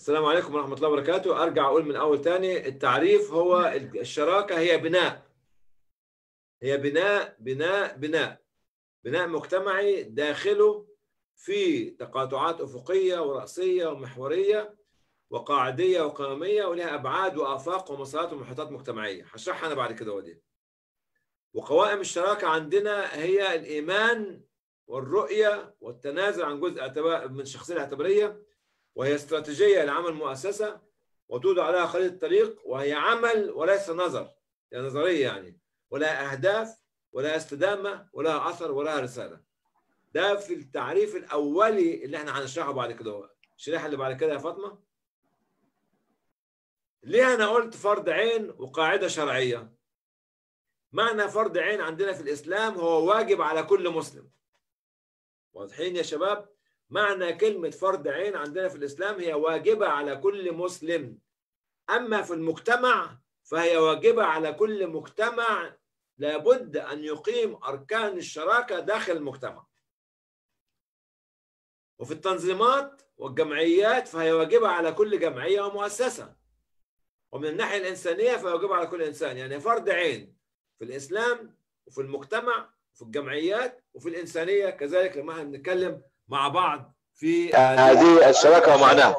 السلام عليكم ورحمة الله وبركاته أرجع أقول من أول تاني التعريف هو الشراكة هي بناء هي بناء بناء بناء بناء مجتمعي داخله في تقاطعات أفقية ورأسية ومحورية وقاعدية وقومية ولها أبعاد وآفاق ومسارات ومحيطات مجتمعية هشرحها أنا بعد كده ودي وقوائم الشراكة عندنا هي الإيمان والرؤية والتنازل عن جزء من الشخصية الاعتبارية وهي استراتيجية لعمل مؤسسة وتوضع عليها خريطة طريق وهي عمل وليس نظر يعني نظرية يعني ولا أهداف ولا استدامة ولا أثر ولا رسالة ده في التعريف الأولي اللي احنا هنشرحه بعد كده الشريحة اللي بعد كده يا فاطمة ليه أنا قلت فرض عين وقاعدة شرعية معنى فرض عين عندنا في الإسلام هو واجب على كل مسلم واضحين يا شباب معنى كلمة فرض عين عندنا في الإسلام هي واجبة على كل مسلم أما في المجتمع فهي واجبة على كل مجتمع لابد أن يقيم أركان الشراكة داخل المجتمع وفي التنظيمات والجمعيات فهي واجبة على كل جمعية ومؤسسة ومن الناحية الإنسانية فهي واجبة على كل إنسان يعني فرض عين في الإسلام وفي المجتمع وفي الجمعيات وفي الإنسانية كذلك لما احنا بنتكلم مع بعض في هذه الشراكة ومعناها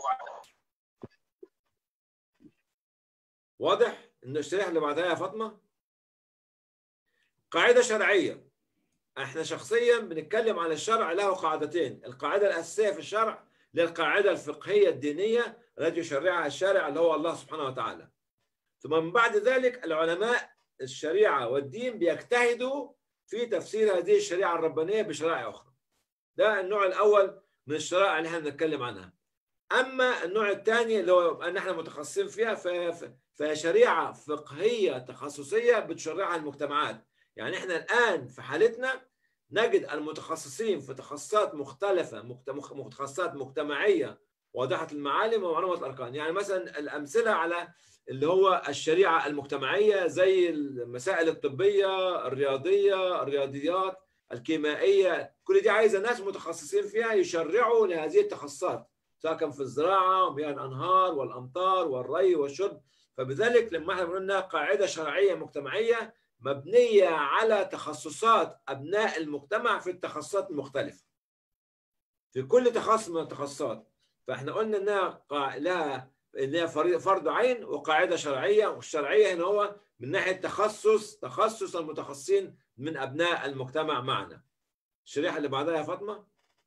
واضح ان الشريحه اللي بعدها يا فاطمه قاعده شرعيه احنا شخصيا بنتكلم عن الشرع له قاعدتين القاعده الاساسيه في الشرع للقاعده الفقهيه الدينيه التي يشرعها الشارع اللي هو الله سبحانه وتعالى ثم من بعد ذلك العلماء الشريعه والدين بيجتهدوا في تفسير هذه الشريعه الربانيه بشرائع اخرى ده النوع الاول من الشرائع اللي احنا بنتكلم عنها اما النوع الثاني اللي هو ان احنا متخصصين فيها فهي شريعه فقهيه تخصصيه بتشرعها المجتمعات يعني احنا الان في حالتنا نجد المتخصصين في تخصصات مختلفه متخصصات مجتمعيه واضحه المعالم ومعلومه الاركان يعني مثلا الامثله على اللي هو الشريعه المجتمعيه زي المسائل الطبيه الرياضيه الرياضيات الكيميائيه كل دي عايزه ناس متخصصين فيها يشرعوا لهذه التخصصات سواء كان في الزراعه ومياه الانهار والامطار والري والشرب فبذلك لما احنا قلنا قاعده شرعيه مجتمعيه مبنيه على تخصصات ابناء المجتمع في التخصصات المختلفه. في كل تخصص من التخصصات فاحنا قلنا انها لها انها فرض عين وقاعده شرعيه والشرعيه هنا هو من ناحيه تخصص تخصص المتخصصين من ابناء المجتمع معنا. الشريحه اللي بعدها يا فاطمه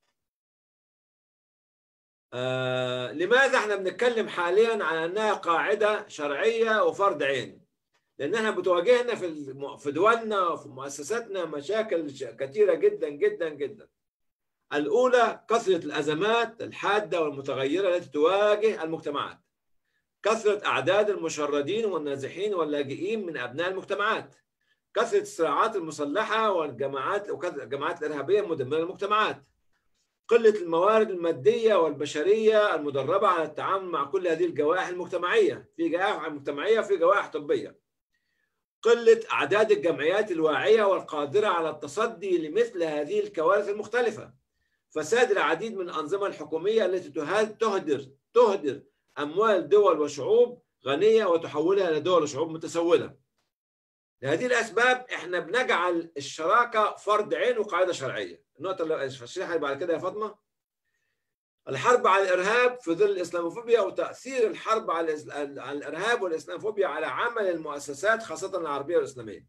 آه لماذا احنا بنتكلم حاليا على انها قاعده شرعيه وفرض عين؟ لان احنا بتواجهنا في في دولنا وفي مؤسساتنا مشاكل كثيره جدا جدا جدا. الاولى كثره الازمات الحاده والمتغيره التي تواجه المجتمعات. كثره اعداد المشردين والنازحين واللاجئين من ابناء المجتمعات. كثره الصراعات المسلحه والجماعات والجماعات الارهابيه المدمره للمجتمعات. قلة الموارد المادية والبشرية المدربة على التعامل مع كل هذه الجوائح المجتمعية في جوائح مجتمعية وفي جوائح طبية قلة أعداد الجمعيات الواعية والقادرة على التصدي لمثل هذه الكوارث المختلفة فساد العديد من الأنظمة الحكومية التي تهدر تهدر أموال دول وشعوب غنية وتحولها إلى دول وشعوب متسولة لهذه الأسباب إحنا بنجعل الشراكة فرض عين وقاعدة شرعية النقطة اللي الشريحة بعد كده يا فاطمة الحرب على الإرهاب في ظل الإسلاموفوبيا وتأثير الحرب على الإرهاب والإسلاموفوبيا على عمل المؤسسات خاصة العربية والإسلامية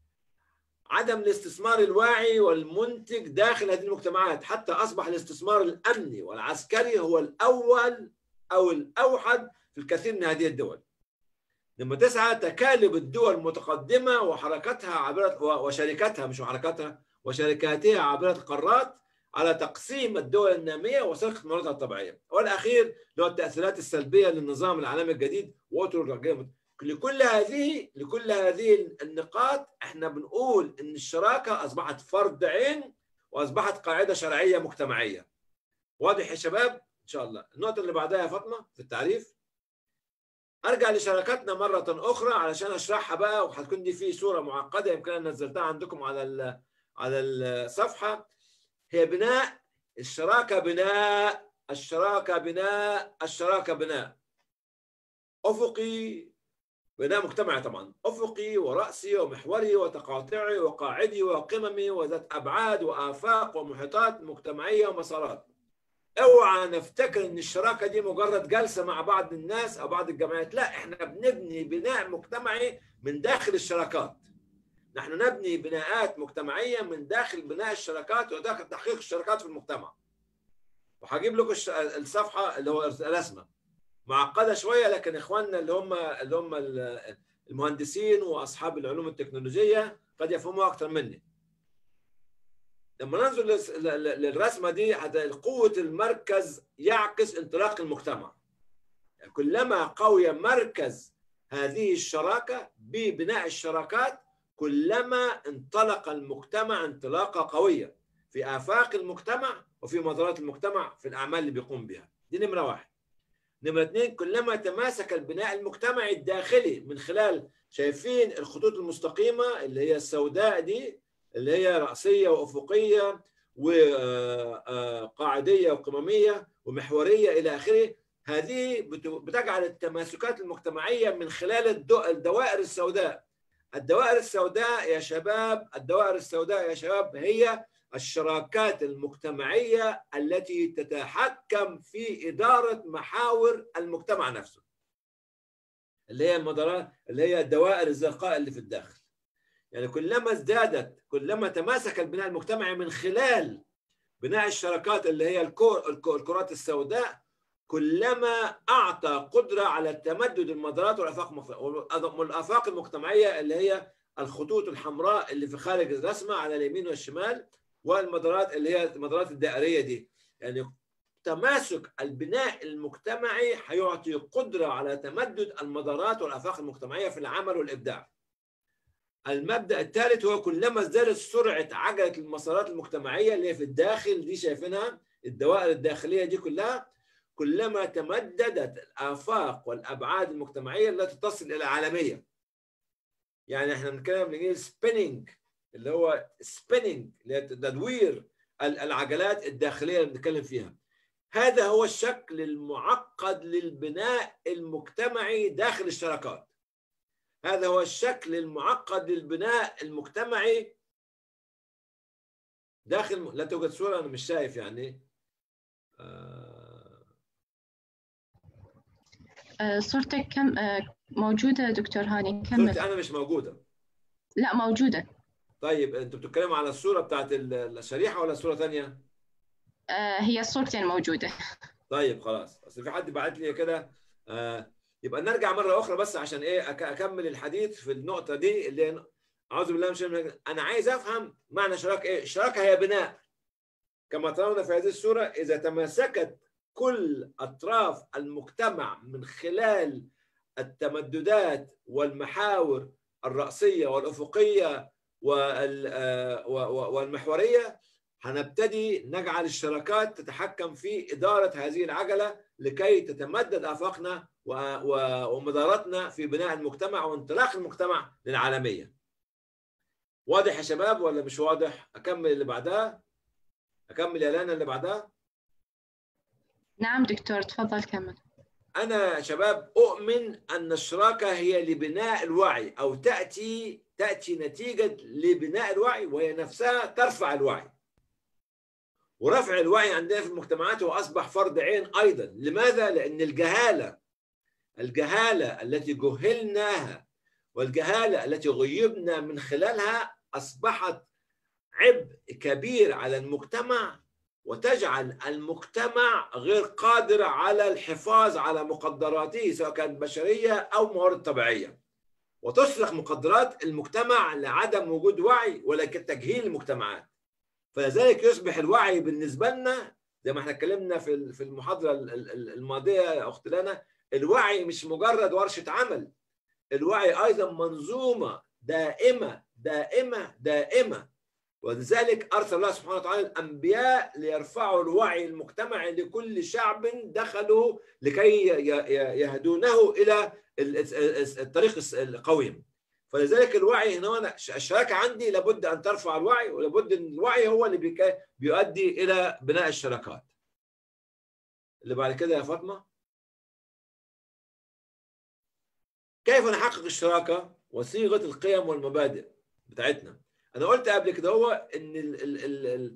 عدم الاستثمار الواعي والمنتج داخل هذه المجتمعات حتى أصبح الاستثمار الأمني والعسكري هو الأول أو الأوحد في الكثير من هذه الدول لما تسعى تكالب الدول المتقدمة وحركتها عبر وشركاتها مش حركاتها وشركاتها عبر القارات على تقسيم الدول النامية وسرقة مواردها الطبيعية والأخير اللي هو التأثيرات السلبية للنظام العالمي الجديد وأطر الرقم لكل هذه لكل هذه النقاط احنا بنقول ان الشراكة أصبحت فرض عين وأصبحت قاعدة شرعية مجتمعية واضح يا شباب إن شاء الله النقطة اللي بعدها يا فاطمة في التعريف ارجع لشراكتنا مره اخرى علشان اشرحها بقى وهتكون دي في صوره معقده يمكن انا نزلتها عندكم على على الصفحه هي بناء الشراكه بناء الشراكة بناء الشراكة بناء أفقي بناء مجتمعي طبعا أفقي ورأسي ومحوري وتقاطعي وقاعدي وقممي وذات أبعاد وآفاق ومحيطات مجتمعية ومسارات اوعى نفتكر ان الشراكه دي مجرد جلسه مع بعض الناس او بعض الجمعيات لا احنا بنبني بناء مجتمعي من داخل الشراكات نحن نبني بناءات مجتمعيه من داخل بناء الشراكات وداخل تحقيق الشراكات في المجتمع وهجيب لكم الصفحه اللي هو الرسمه معقده شويه لكن اخواننا اللي هم اللي هم المهندسين واصحاب العلوم التكنولوجيه قد يفهموها اكثر مني لما ننظر للرسمه دي قوه المركز يعكس انطلاق المجتمع يعني كلما قوي مركز هذه الشراكه ببناء الشراكات كلما انطلق المجتمع انطلاقه قويه في افاق المجتمع وفي مدارات المجتمع في الاعمال اللي بيقوم بها دي نمره واحد نمرة اثنين كلما تماسك البناء المجتمعي الداخلي من خلال شايفين الخطوط المستقيمة اللي هي السوداء دي اللي هي رأسية وأفقية وقاعدية وقممية ومحورية إلى آخره هذه بتجعل التماسكات المجتمعية من خلال الدوائر السوداء الدوائر السوداء يا شباب الدوائر السوداء يا شباب هي الشراكات المجتمعية التي تتحكم في إدارة محاور المجتمع نفسه اللي هي المدارات اللي هي الدوائر الزرقاء اللي في الداخل يعني كلما ازدادت كلما تماسك البناء المجتمعي من خلال بناء الشراكات اللي هي الكور الكرات السوداء كلما اعطى قدره على تمدد المدارات والافاق والافاق المجتمعيه اللي هي الخطوط الحمراء اللي في خارج الرسمه على اليمين والشمال والمدارات اللي هي المدارات الدائريه دي يعني تماسك البناء المجتمعي هيعطي قدره على تمدد المدارات والافاق المجتمعيه في العمل والابداع المبدا الثالث هو كلما ازدادت سرعه عجله المسارات المجتمعيه اللي هي في الداخل دي شايفينها الدوائر الداخليه دي كلها كلما تمددت الافاق والابعاد المجتمعيه التي تصل الى العالميه يعني احنا بنتكلم بالانجليزي سبيننج اللي هو سبيننج اللي هي تدوير العجلات الداخليه اللي بنتكلم فيها هذا هو الشكل المعقد للبناء المجتمعي داخل الشراكات هذا هو الشكل المعقد للبناء المجتمعي داخل لا توجد صورة أنا مش شايف يعني آه... صورتك كم موجودة دكتور هاني كمل صورتي أنا مش موجودة لا موجودة طيب أنتوا بتتكلموا على الصورة بتاعت الشريحة ولا صورة ثانية؟ آه هي الصورتين موجودة طيب خلاص أصل في حد بعت لي كده آه يبقى نرجع مره اخرى بس عشان ايه اكمل الحديث في النقطه دي اللي اعوذ بالله من الشيطان انا عايز افهم معنى شراكه ايه؟ الشراكه هي بناء كما ترون في هذه الصوره اذا تماسكت كل اطراف المجتمع من خلال التمددات والمحاور الرأسية والأفقية والمحورية هنبتدي نجعل الشراكات تتحكم في إدارة هذه العجلة لكي تتمدد آفاقنا ومدارتنا في بناء المجتمع وانطلاق المجتمع للعالمية واضح يا شباب ولا مش واضح أكمل اللي بعدها أكمل يا لانا اللي بعدها نعم دكتور تفضل كمل أنا شباب أؤمن أن الشراكة هي لبناء الوعي أو تأتي تأتي نتيجة لبناء الوعي وهي نفسها ترفع الوعي ورفع الوعي عندنا في المجتمعات هو أصبح فرض عين أيضا لماذا؟ لأن الجهالة الجهالة التي جهلناها والجهالة التي غيبنا من خلالها أصبحت عبء كبير على المجتمع وتجعل المجتمع غير قادر على الحفاظ على مقدراته سواء كانت بشرية أو موارد طبيعية وتسرق مقدرات المجتمع لعدم وجود وعي ولكن تجهيل المجتمعات فلذلك يصبح الوعي بالنسبة لنا زي ما احنا اتكلمنا في في المحاضرة الماضية يا أخت لنا الوعي مش مجرد ورشة عمل الوعي أيضا منظومة دائمة دائمة دائمة ولذلك أرسل الله سبحانه وتعالى الأنبياء ليرفعوا الوعي المجتمعي لكل شعب دخلوا لكي يهدونه إلى الطريق القويم فلذلك الوعي هنا الشراكة عندي لابد أن ترفع الوعي ولابد أن الوعي هو اللي بيؤدي إلى بناء الشراكات اللي بعد كده يا فاطمه كيف نحقق الشراكه وصيغه القيم والمبادئ بتاعتنا انا قلت قبل كده هو ان ال ال ال ال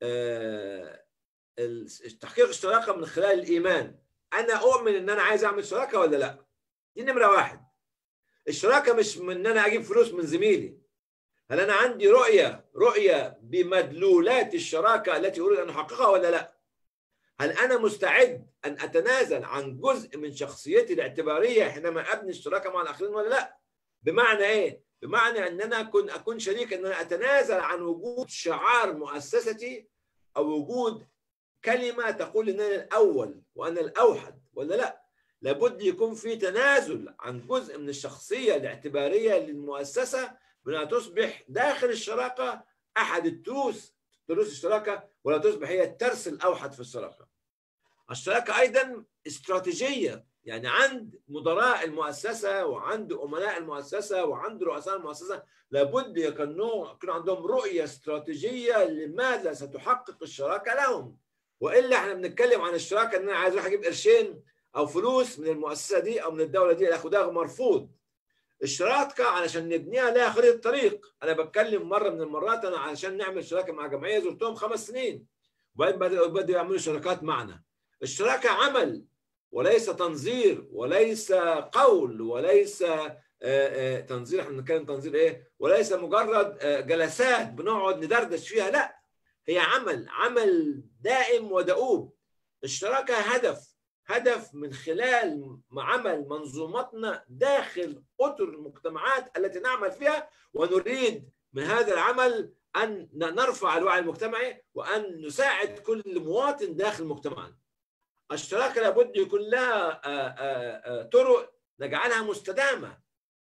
آه، ال- تحقيق الشراكه من خلال الايمان انا اؤمن ان انا عايز اعمل شراكه ولا لا دي نمره واحد الشراكه مش من ان انا اجيب فلوس من زميلي هل انا عندي رؤيه رؤيه بمدلولات الشراكه التي اريد ان احققها ولا لا هل انا مستعد ان اتنازل عن جزء من شخصيتي الاعتباريه حينما ابني الشراكه مع الاخرين ولا لا بمعنى ايه بمعنى ان انا اكون اكون شريك ان انا اتنازل عن وجود شعار مؤسستي او وجود كلمه تقول ان انا الاول وانا الاوحد ولا لا لابد يكون في تنازل عن جزء من الشخصيه الاعتباريه للمؤسسه بانها تصبح داخل الشراكه احد التروس تروس الشراكه ولا تصبح هي الترس الاوحد في الشراكه. الشراكه ايضا استراتيجيه يعني عند مدراء المؤسسه وعند امناء المؤسسه وعند رؤساء المؤسسه لابد يكونوا يكون عندهم رؤيه استراتيجيه لماذا ستحقق الشراكه لهم والا احنا بنتكلم عن الشراكه ان انا عايز اروح اجيب قرشين او فلوس من المؤسسه دي او من الدوله دي اخد ده مرفوض الشراكه علشان نبنيها لها خريطه طريق انا بتكلم مره من المرات انا علشان نعمل شراكه مع جمعيه زرتهم خمس سنين وبعدين بدأوا بدأوا يعملوا شراكات معنا الشراكه عمل وليس تنظير وليس قول وليس آه، آه، تنظير احنا بنتكلم تنظير ايه وليس مجرد آه، جلسات بنقعد ندردش فيها لا هي عمل عمل دائم ودؤوب الشراكه هدف هدف من خلال عمل منظومتنا داخل اطر المجتمعات التي نعمل فيها ونريد من هذا العمل ان نرفع الوعي المجتمعي وان نساعد كل مواطن داخل مجتمعنا. الشراكه لابد يكون لها آه، آه، آه، طرق نجعلها مستدامه.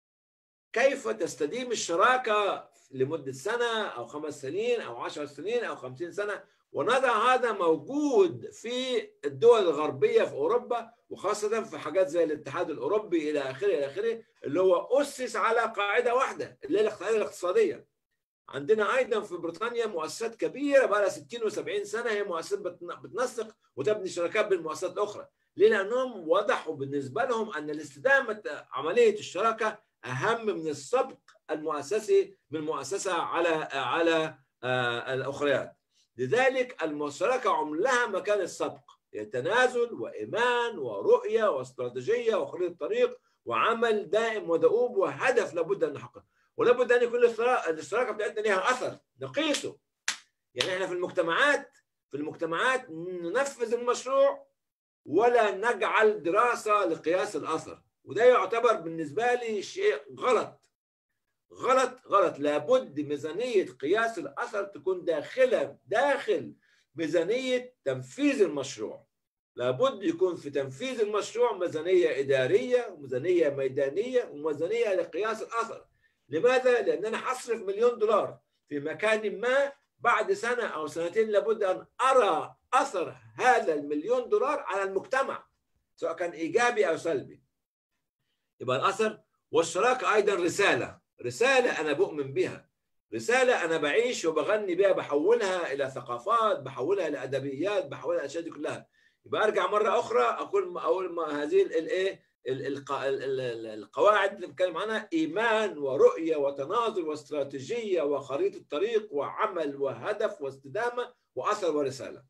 كيف تستديم الشراكه لمده سنه او خمس سنين او عشر سنين او خمسين سنه ونضع هذا موجود في الدول الغربيه في اوروبا وخاصه في حاجات زي الاتحاد الاوروبي الى اخره الى اخره اللي هو اسس على قاعده واحده اللي هي القاعده الاقتصاديه. عندنا ايضا في بريطانيا مؤسسات كبيره بقى لها 60 و70 سنه هي مؤسسات بتن- بتنسق وتبني شراكات بالمؤسسات الاخرى. ليه؟ لانهم وضحوا بالنسبه لهم ان الاستدامه عمليه الشراكه اهم من السبق المؤسسي من مؤسسه على على آه، الاخريات. لذلك الشراكه عملها مكان السبق هي تنازل وايمان ورؤيه واستراتيجيه وخريطه طريق وعمل دائم ودؤوب وهدف لابد ان نحققه ولابد ان يكون الاشتراك- الاشتراكه بتاعتنا لها اثر نقيسه يعني احنا في المجتمعات في المجتمعات ننفذ المشروع ولا نجعل دراسه لقياس الاثر وده يعتبر بالنسبه لي شيء غلط غلط غلط لابد ميزانيه قياس الاثر تكون داخله داخل ميزانيه تنفيذ المشروع لابد يكون في تنفيذ المشروع ميزانيه اداريه وميزانيه ميدانيه وميزانيه لقياس الاثر لماذا؟ لان انا هصرف مليون دولار في مكان ما بعد سنه او سنتين لابد ان ارى اثر هذا المليون دولار على المجتمع سواء كان ايجابي او سلبي يبقى الاثر والشراكه ايضا رساله رساله انا بؤمن بها رساله انا بعيش وبغني بها بحولها الى ثقافات بحولها الى ادبيات بحولها الاشياء دي كلها يبقى ارجع مره اخرى اقول اقول ما هذه الايه ال- الق- ال- ال- ال- القواعد اللي بنتكلم عنها ايمان ورؤيه وتناظر واستراتيجيه وخريطه طريق وعمل وهدف واستدامه واثر ورساله.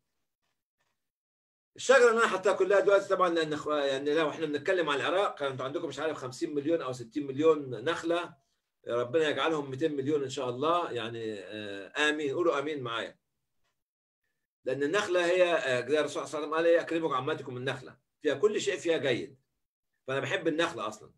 الشجره اللي انا حطيتها كلها دلوقتي طبعا لان إخوة- يعني لو احنا بنتكلم على العراق انتوا عندكم مش عارف 50 مليون او 60 مليون نخله ربنا يجعلهم 200 مليون ان شاء الله يعني آه، امين قولوا امين معايا. لان النخله هي آه، زي الرسول صلى الله عليه وسلم قال ايه اكرمكم عماتكم النخله فيها كل شيء فيها جيد. فانا بحب النخله اصلا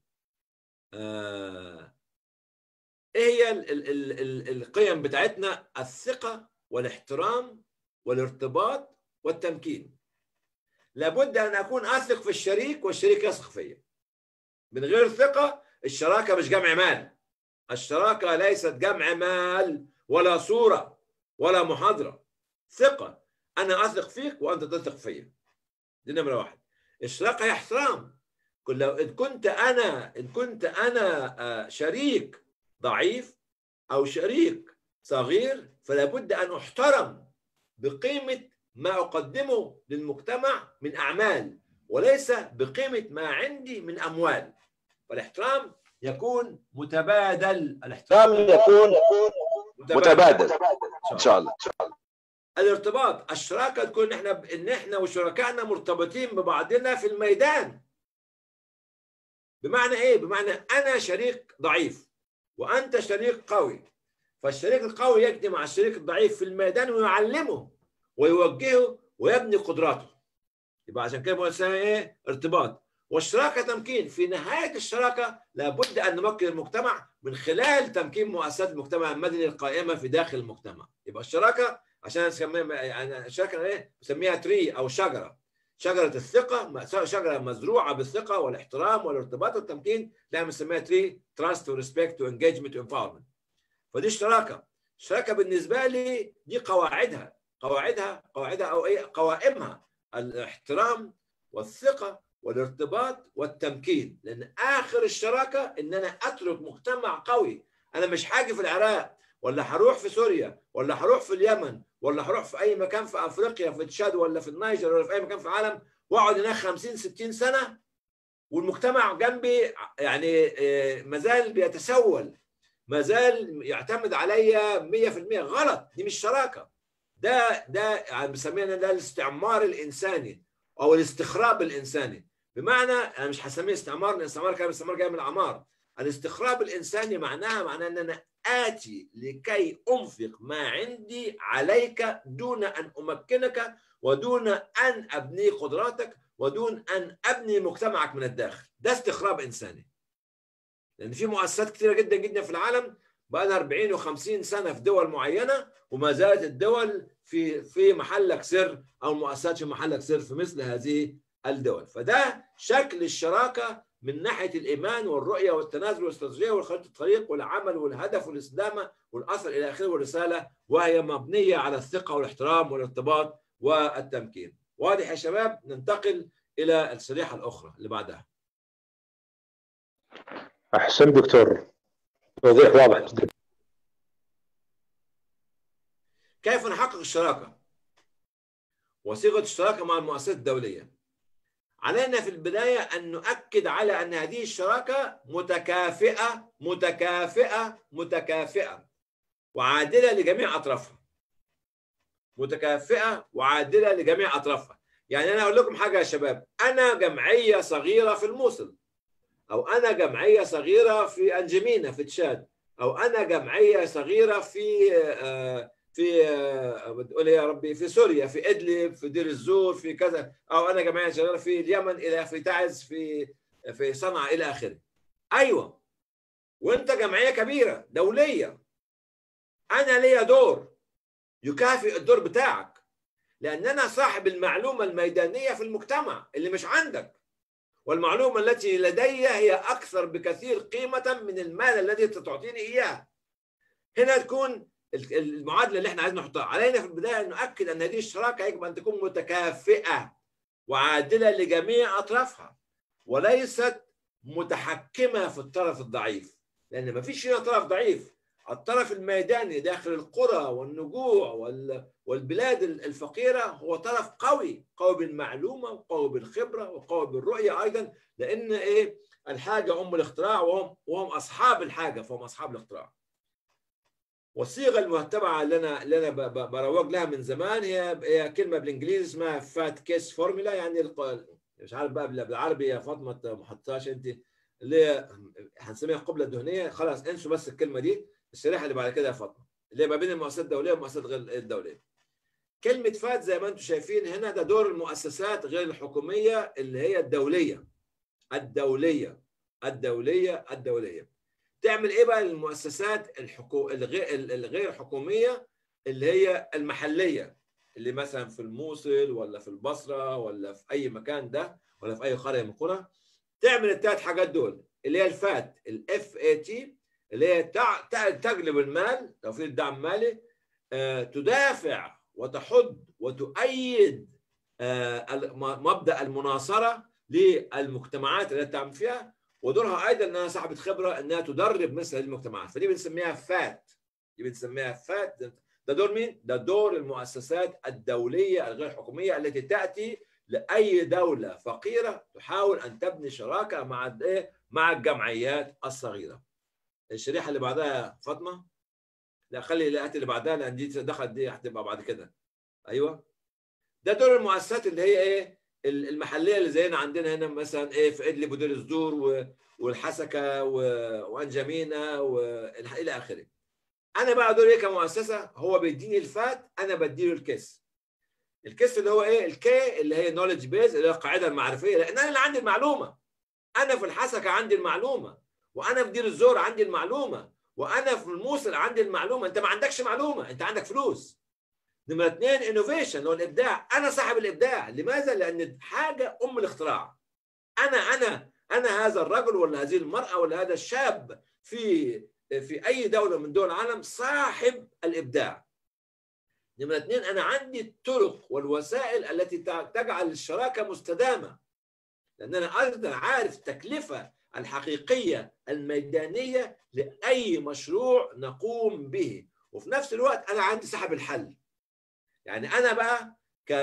آه، ايه هي ال ال ال ال القيم بتاعتنا الثقه والاحترام والارتباط والتمكين لابد ان اكون اثق في الشريك والشريك يثق فيا من غير ثقه الشراكه مش جمع مال الشراكه ليست جمع مال ولا صوره ولا محاضره ثقه انا اثق فيك وانت تثق فيا دي نمره واحد الشراكه هي احترام كل لو ان كنت انا ان كنت انا آه، شريك ضعيف او شريك صغير فلا بد ان احترم بقيمه ما اقدمه للمجتمع من اعمال وليس بقيمه ما عندي من اموال فالاحترام يكون متبادل الاحترام نعم يكون متبادل ان شاء الله الارتباط الشراكه تكون احنا ان احنا وشركائنا مرتبطين ببعضنا في الميدان بمعنى ايه بمعنى انا شريك ضعيف وانت شريك قوي فالشريك القوي يجدي مع الشريك الضعيف في الميدان ويعلمه ويوجهه ويبني قدراته يبقى عشان كده بقول ايه ارتباط والشراكه تمكين في نهايه الشراكه لابد ان نمكن المجتمع من خلال تمكين مؤسسات المجتمع المدني القائمه في داخل المجتمع يبقى الشراكه عشان اسميها يعني الشراكه ايه بسميها تري او شجره شجره الثقه شجره مزروعه بالثقه والاحترام والارتباط والتمكين لا بنسميها تري تراست وريسبكت وانجيجمنت وانفاورمنت فدي الشراكه الشراكه بالنسبه لي دي قواعدها قواعدها قواعدها او ايه قوائمها الاحترام والثقه والارتباط والتمكين لان اخر الشراكه ان انا اترك مجتمع قوي انا مش هاجي في العراق ولا هروح في سوريا ولا هروح في اليمن ولا هروح في اي مكان في افريقيا في تشاد ولا في النيجر ولا في اي مكان في العالم واقعد هناك 50 60 سنه والمجتمع جنبي يعني مازال بيتسول مازال يعتمد عليا 100% غلط دي مش شراكه ده ده يعني بنسميها ده الاستعمار الانساني او الاستخراب الانساني بمعنى انا مش هسميه استعمار لان الاستعمار كان الاستعمار جاي من العمار الاستخراب الانساني معناها معناه ان انا اتي لكي انفق ما عندي عليك دون ان امكنك ودون ان ابني قدراتك ودون ان ابني مجتمعك من الداخل ده استخراب انساني لان في مؤسسات كثيره جدا جدا في العالم بقى لها 40 و50 سنه في دول معينه وما زالت الدول في في محلك سر او المؤسسات في محلك سر في مثل هذه الدول فده شكل الشراكه من ناحيه الايمان والرؤيه والتنازل والاستراتيجيه والخريطه الطريق والعمل والهدف والاستدامه والاثر الى اخره والرساله وهي مبنيه على الثقه والاحترام والارتباط والتمكين. واضح يا شباب ننتقل الى الشريحه الاخرى اللي بعدها. احسن دكتور توضيح واضح جدا. كيف نحقق الشراكه؟ وصيغه الشراكه مع المؤسسات الدوليه. علينا في البداية أن نؤكد على أن هذه الشراكة متكافئة متكافئة متكافئة وعادلة لجميع أطرافها متكافئة وعادلة لجميع أطرافها يعني أنا أقول لكم حاجة يا شباب أنا جمعية صغيرة في الموصل أو أنا جمعية صغيرة في أنجمينا في تشاد أو أنا جمعية صغيرة في آه في بتقول يا ربي في سوريا في ادلب في دير الزور في كذا او انا جمعيه شغاله في اليمن الى في تعز في في صنعاء الى اخره ايوه وانت جمعيه كبيره دوليه انا ليا دور يكافئ الدور بتاعك لان انا صاحب المعلومه الميدانيه في المجتمع اللي مش عندك والمعلومه التي لدي هي اكثر بكثير قيمه من المال الذي تعطيني اياه هنا تكون المعادله اللي احنا عايزين نحطها علينا في البدايه ان نؤكد ان هذه الشراكه يجب ان تكون متكافئه وعادله لجميع اطرافها وليست متحكمه في الطرف الضعيف لان ما فيش هنا طرف ضعيف الطرف الميداني داخل القرى والنجوع والبلاد الفقيره هو طرف قوي قوي بالمعلومه وقوي بالخبره وقوي بالرؤيه ايضا لان ايه الحاجه ام الاختراع وهم وهم اصحاب الحاجه فهم اصحاب الاختراع والصيغه المتبعه اللي انا اللي انا بروج لها من زمان هي هي كلمه بالانجليزي اسمها فات كيس فورمولا يعني مش عارف بقى بالعربي يا فاطمه ما حطيتهاش انت اللي هنسميها القبله الدهنيه خلاص انسوا بس الكلمه دي الشريحه اللي بعد كده يا فاطمه اللي ما بين المؤسسات الدوليه والمؤسسات غير الدوليه. كلمه فات زي ما انتم شايفين هنا ده دور المؤسسات غير الحكوميه اللي هي الدوليه الدوليه الدوليه الدوليه تعمل ايه بقى للمؤسسات الحكو... الغير الغير حكوميه اللي هي المحليه اللي مثلا في الموصل ولا في البصره ولا في اي مكان ده ولا في اي قريه من القرى تعمل الثلاث حاجات دول اللي هي الفات الاف اي تي اللي هي تع... تجلب المال توفير دعم مالي آه، تدافع وتحض وتؤيد آه، مبدا المناصره للمجتمعات التي تعمل فيها ودورها ايضا انها صاحبه خبره انها تدرب مثل هذه المجتمعات فدي بنسميها فات دي بنسميها فات ده دور مين؟ ده دور المؤسسات الدوليه الغير حكوميه التي تاتي لاي دوله فقيره تحاول ان تبني شراكه مع ايه؟ مع الجمعيات الصغيره. الشريحه اللي بعدها فاطمه لا خلي الاتي اللي بعدها لان دي دخلت دي هتبقى بعد كده. ايوه ده دور المؤسسات اللي هي ايه؟ المحليه اللي زينا عندنا هنا مثلا ايه في ادلب ودير الزور والحسكه وانجمينا والى اخره. انا بقى دوري كمؤسسه هو بيديني الفات انا بديله الكيس. الكيس اللي هو ايه؟ الكي اللي هي نولج بيز اللي هي القاعده المعرفيه لان انا اللي عندي المعلومه. انا في الحسكه عندي المعلومه وانا في دير الزور عندي المعلومه وانا في الموصل عندي المعلومه انت ما عندكش معلومه انت عندك فلوس. نمرة اثنين انوفيشن اللي هو الابداع انا صاحب الابداع لماذا لان حاجه ام الاختراع انا انا انا هذا الرجل ولا هذه المراه ولا هذا الشاب في في اي دوله من دول العالم صاحب الابداع نمرة اثنين انا عندي الطرق والوسائل التي تجعل الشراكه مستدامه لان انا ايضا عارف التكلفه الحقيقيه الميدانيه لاي مشروع نقوم به وفي نفس الوقت انا عندي صاحب الحل يعني انا بقى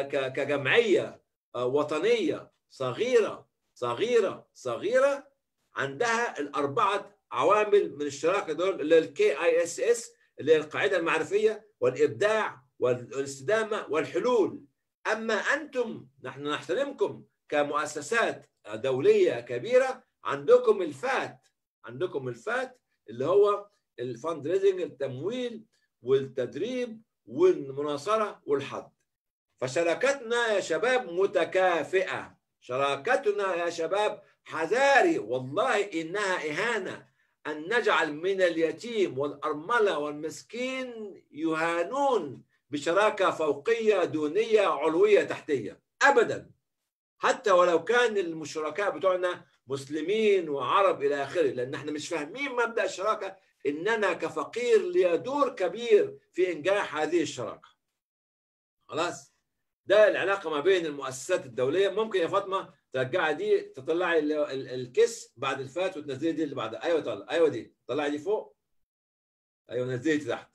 كجمعيه وطنيه صغيره صغيره صغيره عندها الاربعه عوامل من الشراكه دول اللي هي الكي اي اس اس اللي هي القاعده المعرفيه والابداع والاستدامه والحلول اما انتم نحن نحترمكم كمؤسسات دوليه كبيره عندكم الفات عندكم الفات اللي هو الفند ريزنج التمويل والتدريب والمناصرة والحظ فشراكتنا يا شباب متكافئة شراكتنا يا شباب حذاري والله إنها إهانة أن نجعل من اليتيم والأرملة والمسكين يهانون بشراكة فوقية دونية علوية تحتية أبدا حتى ولو كان الشركاء بتوعنا مسلمين وعرب إلى آخره لأن احنا مش فاهمين مبدأ الشراكة اننا كفقير لي دور كبير في انجاح هذه الشراكه. خلاص؟ ده العلاقه ما بين المؤسسات الدوليه ممكن يا فاطمه ترجعي دي تطلعي الكيس بعد الفات وتنزلي دي اللي بعدها ايوه طلع ايوه دي طلعي دي فوق ايوه نزلي دي تحت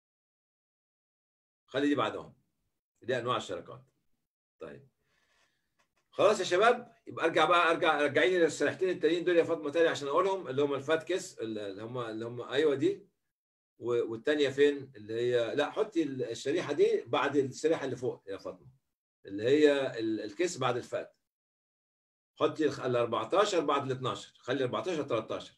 خلي دي بعدهم دي انواع الشراكات طيب خلاص يا شباب يبقى ارجع بقى ارجع رجعيني للشريحتين التانيين دول يا فاطمه تاني عشان اقولهم اللي هم الفات كيس اللي هم اللي هم ايوه دي والثانيه فين اللي هي لا حطي الشريحه دي بعد الشريحه اللي فوق يا فاطمه اللي هي الكيس بعد الفات حطي ال 14 بعد ال 12 خلي 14 13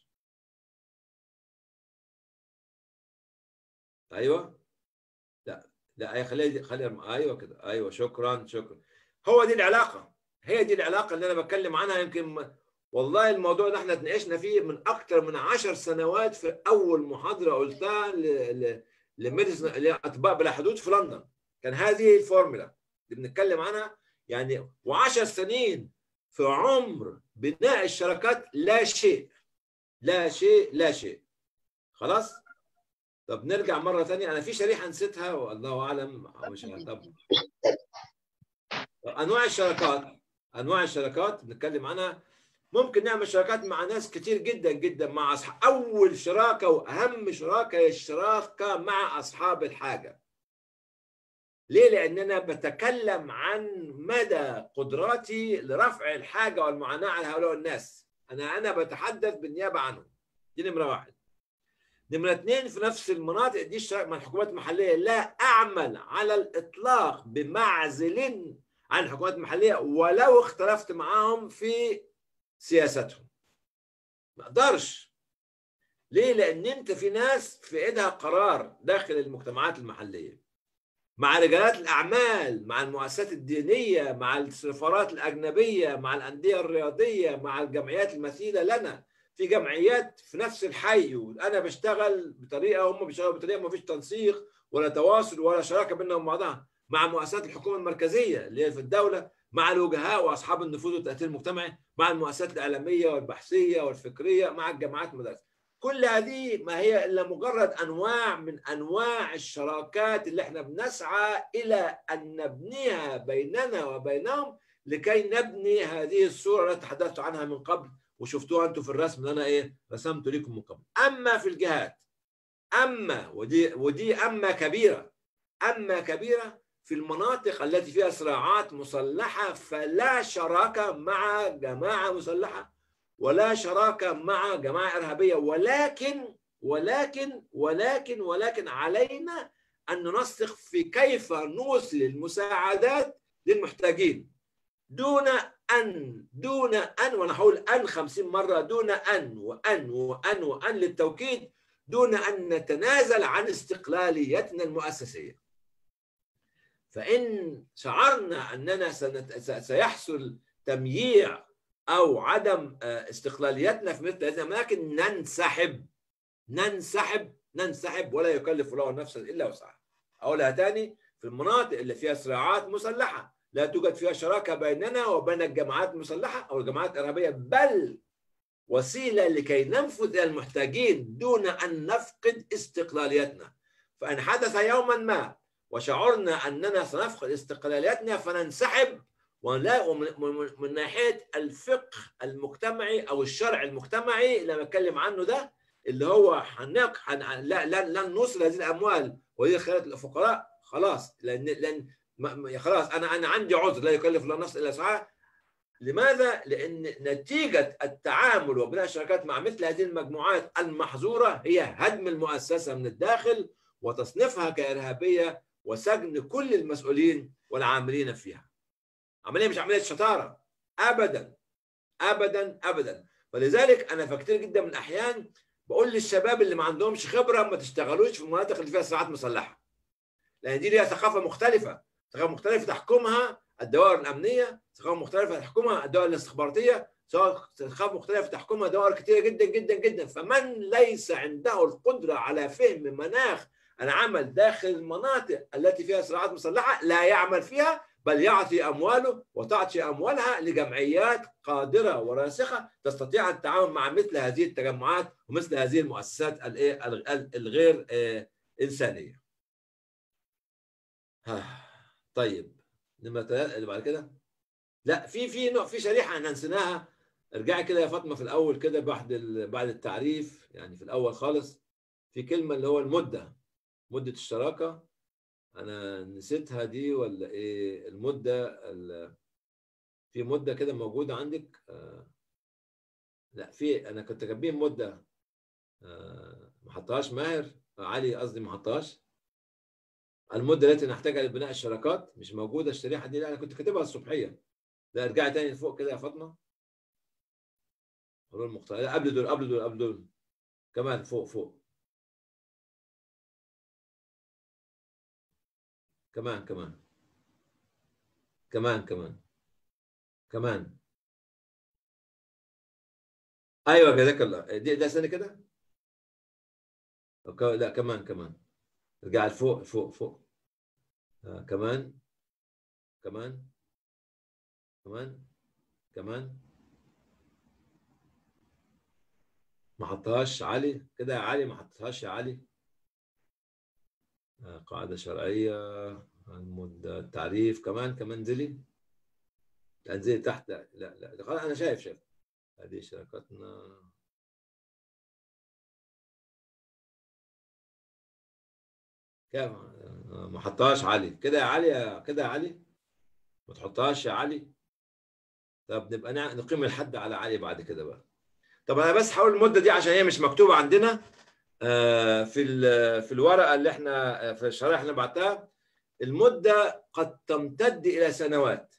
ايوه لا لا خليها خليها ايوه كده ايوه شكرا شكرا هو دي العلاقه هي دي العلاقه اللي انا بتكلم عنها يمكن والله الموضوع ده احنا اتناقشنا فيه من اكثر من عشر سنوات في اول محاضره قلتها لميديسن لاطباء بلا حدود في لندن كان هذه الفورمولا اللي بنتكلم عنها يعني و10 سنين في عمر بناء الشركات لا شيء لا شيء لا شيء خلاص طب نرجع مره ثانيه انا في شريحه نسيتها والله اعلم مش طب انواع الشركات انواع الشركات بنتكلم عنها ممكن نعمل شراكات مع ناس كتير جدا جدا مع أصحاب اول شراكه واهم شراكه هي الشراكه مع اصحاب الحاجه ليه لاننا بتكلم عن مدى قدراتي لرفع الحاجه والمعاناه على هؤلاء الناس انا انا بتحدث بالنيابه عنهم دي نمره واحد نمرة اثنين في نفس المناطق دي الشراكة مع الحكومات المحلية لا أعمل على الإطلاق بمعزل عن الحكومات المحليه ولو اختلفت معاهم في سياستهم ما اقدرش ليه لان انت في ناس في ايدها قرار داخل المجتمعات المحليه مع رجالات الاعمال مع المؤسسات الدينيه مع السفارات الاجنبيه مع الانديه الرياضيه مع الجمعيات المثيله لنا في جمعيات في نفس الحي وانا بشتغل بطريقه هم بيشتغلوا بطريقه ما فيش تنسيق ولا تواصل ولا شراكه بينهم بعضها مع مؤسسات الحكومه المركزيه اللي هي في الدوله مع الوجهاء واصحاب النفوذ والتاثير المجتمعي مع المؤسسات الاعلاميه والبحثيه والفكريه مع الجامعات والمدارس كل هذه ما هي الا مجرد انواع من انواع الشراكات اللي احنا بنسعى الى ان نبنيها بيننا وبينهم لكي نبني هذه الصوره التي تحدثت عنها من قبل وشفتوها انتم في الرسم اللي انا ايه رسمته لكم من قبل اما في الجهات اما ودي ودي اما كبيره اما كبيره في المناطق التي فيها صراعات مسلحه فلا شراكه مع جماعه مسلحه ولا شراكه مع جماعه ارهابيه ولكن ولكن ولكن ولكن علينا ان ننسق في كيف نوصل المساعدات للمحتاجين دون ان دون ان وانا هقول ان 50 مره دون ان وان وان وان للتوكيد دون ان نتنازل عن استقلاليتنا المؤسسيه. فان شعرنا اننا سيحصل تمييع او عدم استقلاليتنا في مثل هذه الاماكن ننسحب ننسحب ننسحب ولا يكلف الله نفسا الا وسعها. اقولها تاني في المناطق اللي فيها صراعات مسلحه لا توجد فيها شراكه بيننا وبين الجماعات المسلحه او الجماعات الارهابيه بل وسيله لكي ننفذ الى المحتاجين دون ان نفقد استقلاليتنا. فان حدث يوما ما وشعرنا اننا سنفقد استقلاليتنا فننسحب ولا من ناحيه الفقه المجتمعي او الشرع المجتمعي اللي انا بتكلم عنه ده اللي هو حنق حن... لا لن لن نوصل هذه الاموال وهي خيرات الفقراء خلاص لان لان ما... خلاص انا انا عندي عذر لا يكلف الله نفسا الا وسعها لماذا؟ لان نتيجه التعامل وبناء الشراكات مع مثل هذه المجموعات المحظوره هي هدم المؤسسه من الداخل وتصنيفها كارهابيه وسجن كل المسؤولين والعاملين فيها. عمليه مش عمليه شطاره ابدا ابدا ابدا ولذلك انا في كتير جدا من الاحيان بقول للشباب اللي ما عندهمش خبره ما تشتغلوش في المناطق اللي فيها صراعات مسلحه لان دي ليها ثقافه مختلفه ثقافه مختلفه تحكمها الدوائر الامنيه ثقافه مختلفه تحكمها الدوائر الاستخباراتيه ثقافه مختلفه تحكمها دوائر كثيره جدا جدا جدا فمن ليس عنده القدره على فهم مناخ العمل داخل المناطق التي فيها صراعات مسلحه لا يعمل فيها بل يعطي امواله وتعطي اموالها لجمعيات قادره وراسخه تستطيع التعامل مع مثل هذه التجمعات ومثل هذه المؤسسات الغير انسانيه. طيب نمرة ثلاثة اللي بعد كده لا في في نوع في شريحه احنا نسيناها ارجعي كده يا فاطمه في الاول كده بعد بعد التعريف يعني في الاول خالص في كلمه اللي هو المده مده الشراكه انا نسيتها دي ولا ايه المده في مده كده موجوده عندك آه لا في انا كنت كاتبين مده آه ما حطهاش ماهر علي قصدي ما حطهاش المده التي نحتاجها لبناء الشراكات مش موجوده الشريحه دي لا انا كنت كاتبها الصبحيه لا ارجعي تاني لفوق كده يا فاطمه حلول مختلفه قبل دول قبل دول قبل دول كمان فوق فوق كمان كمان كمان كمان كمان ايوه جزاك الله دي ده سنه كده لا كمان كمان ارجع لفوق فوق فوق آه كمان كمان كمان كمان ما حطهاش علي كده يا علي ما حطهاش يا علي آه قاعدة شرعية المدة التعريف كمان كمان انزلي لا انزلي تحت لا لا, لا. خلاص انا شايف شايف هذه شراكتنا كام ما حطهاش علي كده يا علي كده يا علي ما تحطهاش يا علي طب نبقى نقيم الحد على علي بعد كده بقى طب انا بس هقول المده دي عشان هي مش مكتوبه عندنا في في الورقه اللي احنا في الشرائح اللي بعتها المده قد تمتد الى سنوات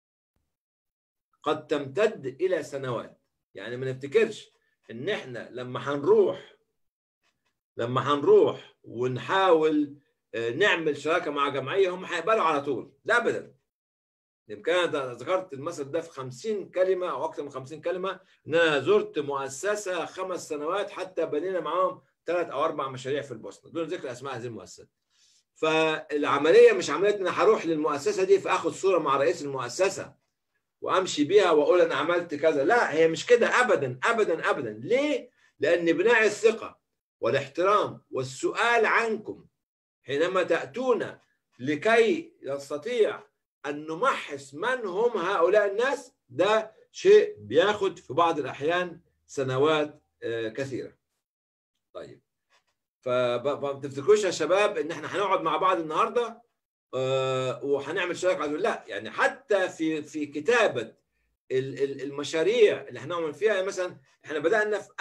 قد تمتد الى سنوات يعني ما نفتكرش ان احنا لما هنروح لما هنروح ونحاول نعمل شراكه مع جمعيه هم هيقبلوا على طول لا ابدا يمكن انا ذكرت المثل ده في 50 كلمه او اكثر من 50 كلمه ان انا زرت مؤسسه خمس سنوات حتى بنينا معاهم ثلاث او اربع مشاريع في البوسنه دون ذكر اسماء هذه المؤسسات. فالعمليه مش عمليه ان انا هروح للمؤسسه دي فاخد صوره مع رئيس المؤسسه وامشي بيها واقول انا عملت كذا، لا هي مش كده ابدا ابدا ابدا، ليه؟ لان بناء الثقه والاحترام والسؤال عنكم حينما تاتون لكي نستطيع ان نمحص من هم هؤلاء الناس ده شيء بياخد في بعض الاحيان سنوات كثيره. طيب فما تفتكروش يا شباب ان احنا هنقعد مع بعض النهارده آه، وهنعمل شراكه عدو لا يعني حتى في في كتابه ال- ال- المشاريع اللي هنعمل فيها يعني مثلا احنا بدانا في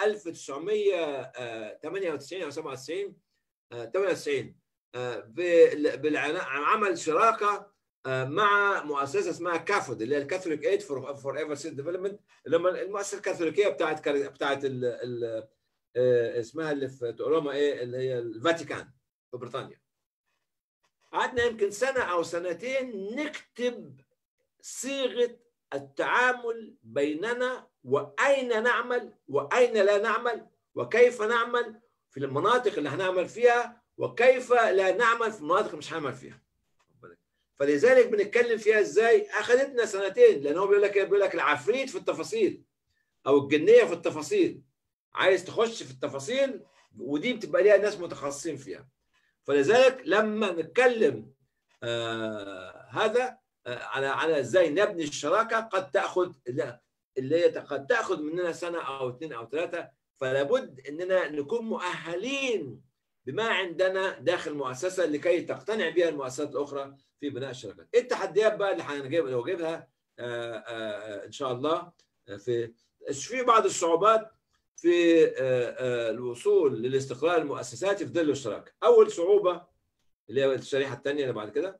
1998 او 97 آه، 98 آه، بال- بالعنا- عمل شراكه آه، مع مؤسسه اسمها كافود اللي هي الكاثوليك ايد فور فور ايفر سيت ديفلوبمنت اللي هم المؤسسه الكاثوليكيه بتاعت كار- بتاعت ال ال آه، اسمها اللي في روما ايه اللي هي الفاتيكان في بريطانيا قعدنا يمكن سنه او سنتين نكتب صيغه التعامل بيننا واين نعمل واين لا نعمل وكيف نعمل في المناطق اللي هنعمل فيها وكيف لا نعمل في المناطق اللي مش هنعمل فيها فلذلك بنتكلم فيها ازاي اخذتنا سنتين لان هو بيقول لك إيه؟ بيقول لك العفريت في التفاصيل او الجنيه في التفاصيل عايز تخش في التفاصيل ودي بتبقى ليها ناس متخصصين فيها فلذلك لما نتكلم آه هذا آه على على ازاي نبني الشراكه قد تاخذ لا، اللي هي قد تاخذ مننا سنه او اثنين او ثلاثه فلا بد اننا نكون مؤهلين بما عندنا داخل المؤسسه لكي تقتنع بها المؤسسات الاخرى في بناء الشركات. ايه التحديات بقى اللي هنجيب نواجهها آه، آه، ان شاء الله آه، في في بعض الصعوبات في آه، آه، الوصول للاستقرار المؤسساتي في ظل الشراكه. اول صعوبه اللي هي الشريحه الثانيه اللي بعد كده